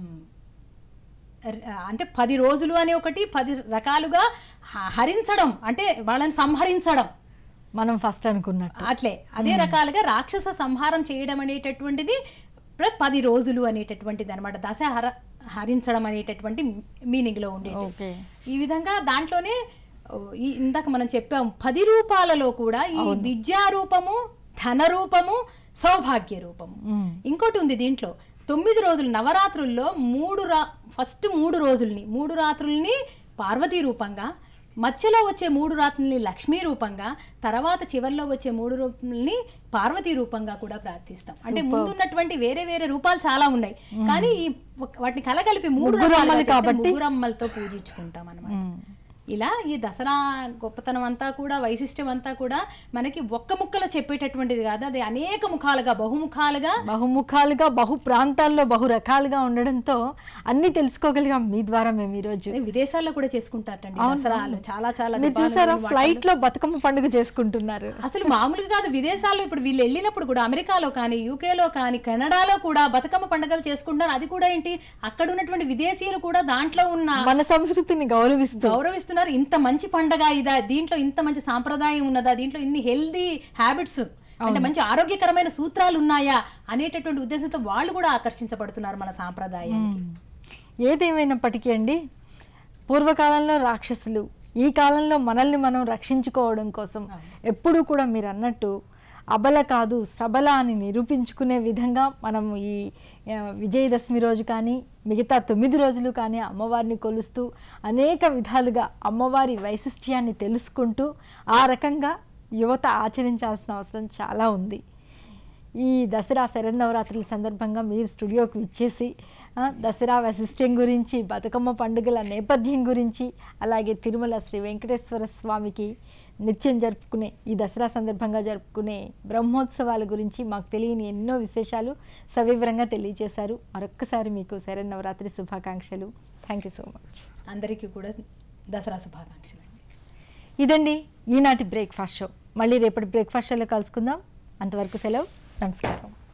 ర- అంటే పది రోజులు అని ఒకటి పది రకాలుగా హ- హరించడం అంటే వాళ్ళని సంహరించడం మనం ఫస్ట్ అనుకున్నట్టు అట్లే అదే రకాలుగా రాక్షస సంహారం చేయడం అనేటటువంటిది ప్లస్ పది రోజులు అనేటటువంటిది అనమాట దశహర హరించడం అనేటటువంటి మీనింగ్లో ఉండేది ఓకే ఈ విధంగా దాంట్లోనే ఓ, ఈ ఇందాక మనం చెప్పాం పది రూపాలలో కూడా ఈ విద్యా రూపము ధన రూపము సౌభాగ్య రూపము మ్మ్. ఇంకోటి ఉంది దీంట్లో తొమ్మిది రోజులు నవరాత్రుల్లో మూడు రా ఫస్ట్ మూడు రోజుల్ని మూడు రాత్రుల్ని పార్వతీ రూపంగా మధ్యలో వచ్చే మూడు రాత్రుల్ని లక్ష్మీ రూపంగా తర్వాత చివరిలో వచ్చే మూడు రూపాలని పార్వతీ రూపంగా కూడా ప్రార్థిస్తాం అంటే ముందున్నటువంటి వేరే వేరే రూపాలు చాలా ఉన్నాయి కానీ ఈ ఒక- వాటిని కలగలిపి మూడు ముగ్గురు రకాలుగా అమ్మలు చేస్తే కాబట్టి- ముగ్గురమ్మలతో పూజించుకుంటాం అనమాట ఇలా ఈ దసరా గొప్పతనం అంతా కూడా వైశిష్ట్యం అంతా కూడా మనకి ఒక్క ముక్కలో చెప్పేటటువంటిది కాదు అది అనేక ముఖాలుగా బహుముఖాలుగా బహుముఖాలుగా బహు ప్రాంతాల్లో బహు రకాలుగా ఉండడంతో అన్ని తెలుసుకోగలిగాం మీ ద్వారా మేము ఈరోజు అదే విదేశాల్లో కూడా చేసుకుంటారటండి దసరాలు చాలా చాలా మీరు జపాన్లో చూసారా వాటిల్లో. ఫ్లైట్ లో బతుకమ్మ పండుగ చేసుకుంటున్నారు అసలు మామూలుగా కాదు విదేశాల్లో ఇప్పుడు వీళ్ళు వెళ్ళినప్పుడు కూడా అమెరికాలో కానీ యూకేలో కానీ కెనడాలో కూడా బతుకమ్మ పండుగలు చేసుకుంటారు అది కూడా ఏంటి అక్కడ ఉన్నటువంటి విదేశీయులు కూడా దాంట్లో ఉన్న మన సంస్కృతిని గౌరవిస్తూ గౌరవిస్తున్నారు ఇంత మంచి పండగ ఇదా దీంట్లో ఇంత మంచి సాంప్రదాయం ఉన్నదా దీంట్లో ఇన్ని హెల్దీ హ్యాబిట్స్ అంటే మంచి ఆరోగ్యకరమైన సూత్రాలు ఉన్నాయా అనేటటువంటి ఉద్దేశంతో వాళ్ళు కూడా ఆకర్షించబడుతున్నారు మన సాంప్రదాయానికి ఏదేమైనప్పటికీ అండి పూర్వకాలంలో రాక్షసులు ఈ కాలంలో మనల్ని మనం రక్షించుకోవడం కోసం ఎప్పుడూ కూడా మీరు అన్నట్టు అబల కాదు సబల అని నిరూపించుకునే విధంగా మనం ఈ ఆ, విజయదశమి రోజు కానీ మిగతా తొమ్మిది రోజులు కానీ అమ్మవారిని కొలుస్తూ అనేక విధాలుగా అమ్మవారి వైశిష్ట్యాన్ని తెలుసుకుంటూ ఆ రకంగా యువత ఆచరించాల్సిన అవసరం చాలా ఉంది ఈ దసరా శరన్నవరాత్రుల సందర్భంగా మీరు స్టూడియోకి విచ్చేసి ఆ, దసరా వశిష్ట్యం గురించి బతుకమ్మ పండుగల నేపథ్యం గురించి అలాగే తిరుమల శ్రీ వెంకటేశ్వర స్వామికి నిత్యం జరుపుకునే ఈ దసరా సందర్భంగా జరుపుకునే బ్రహ్మోత్సవాల గురించి మాకు తెలియని ఎన్నో విశేషాలు సవివరంగా తెలియజేశారు మరొక్కసారి మీకు శరన్నవరాత్రి శుభాకాంక్షలు థ్యాంక్ యూ సో మచ్ అందరికీ కూడా దసరా శుభాకాంక్షలు అండి ఇదండి ఈనాటి బ్రేక్ఫాస్ట్ షో మళ్ళీ రేపటి బ్రేక్ఫాస్ట్ షోలో కలుసుకుందాం అంతవరకు సెలవు నమస్కారం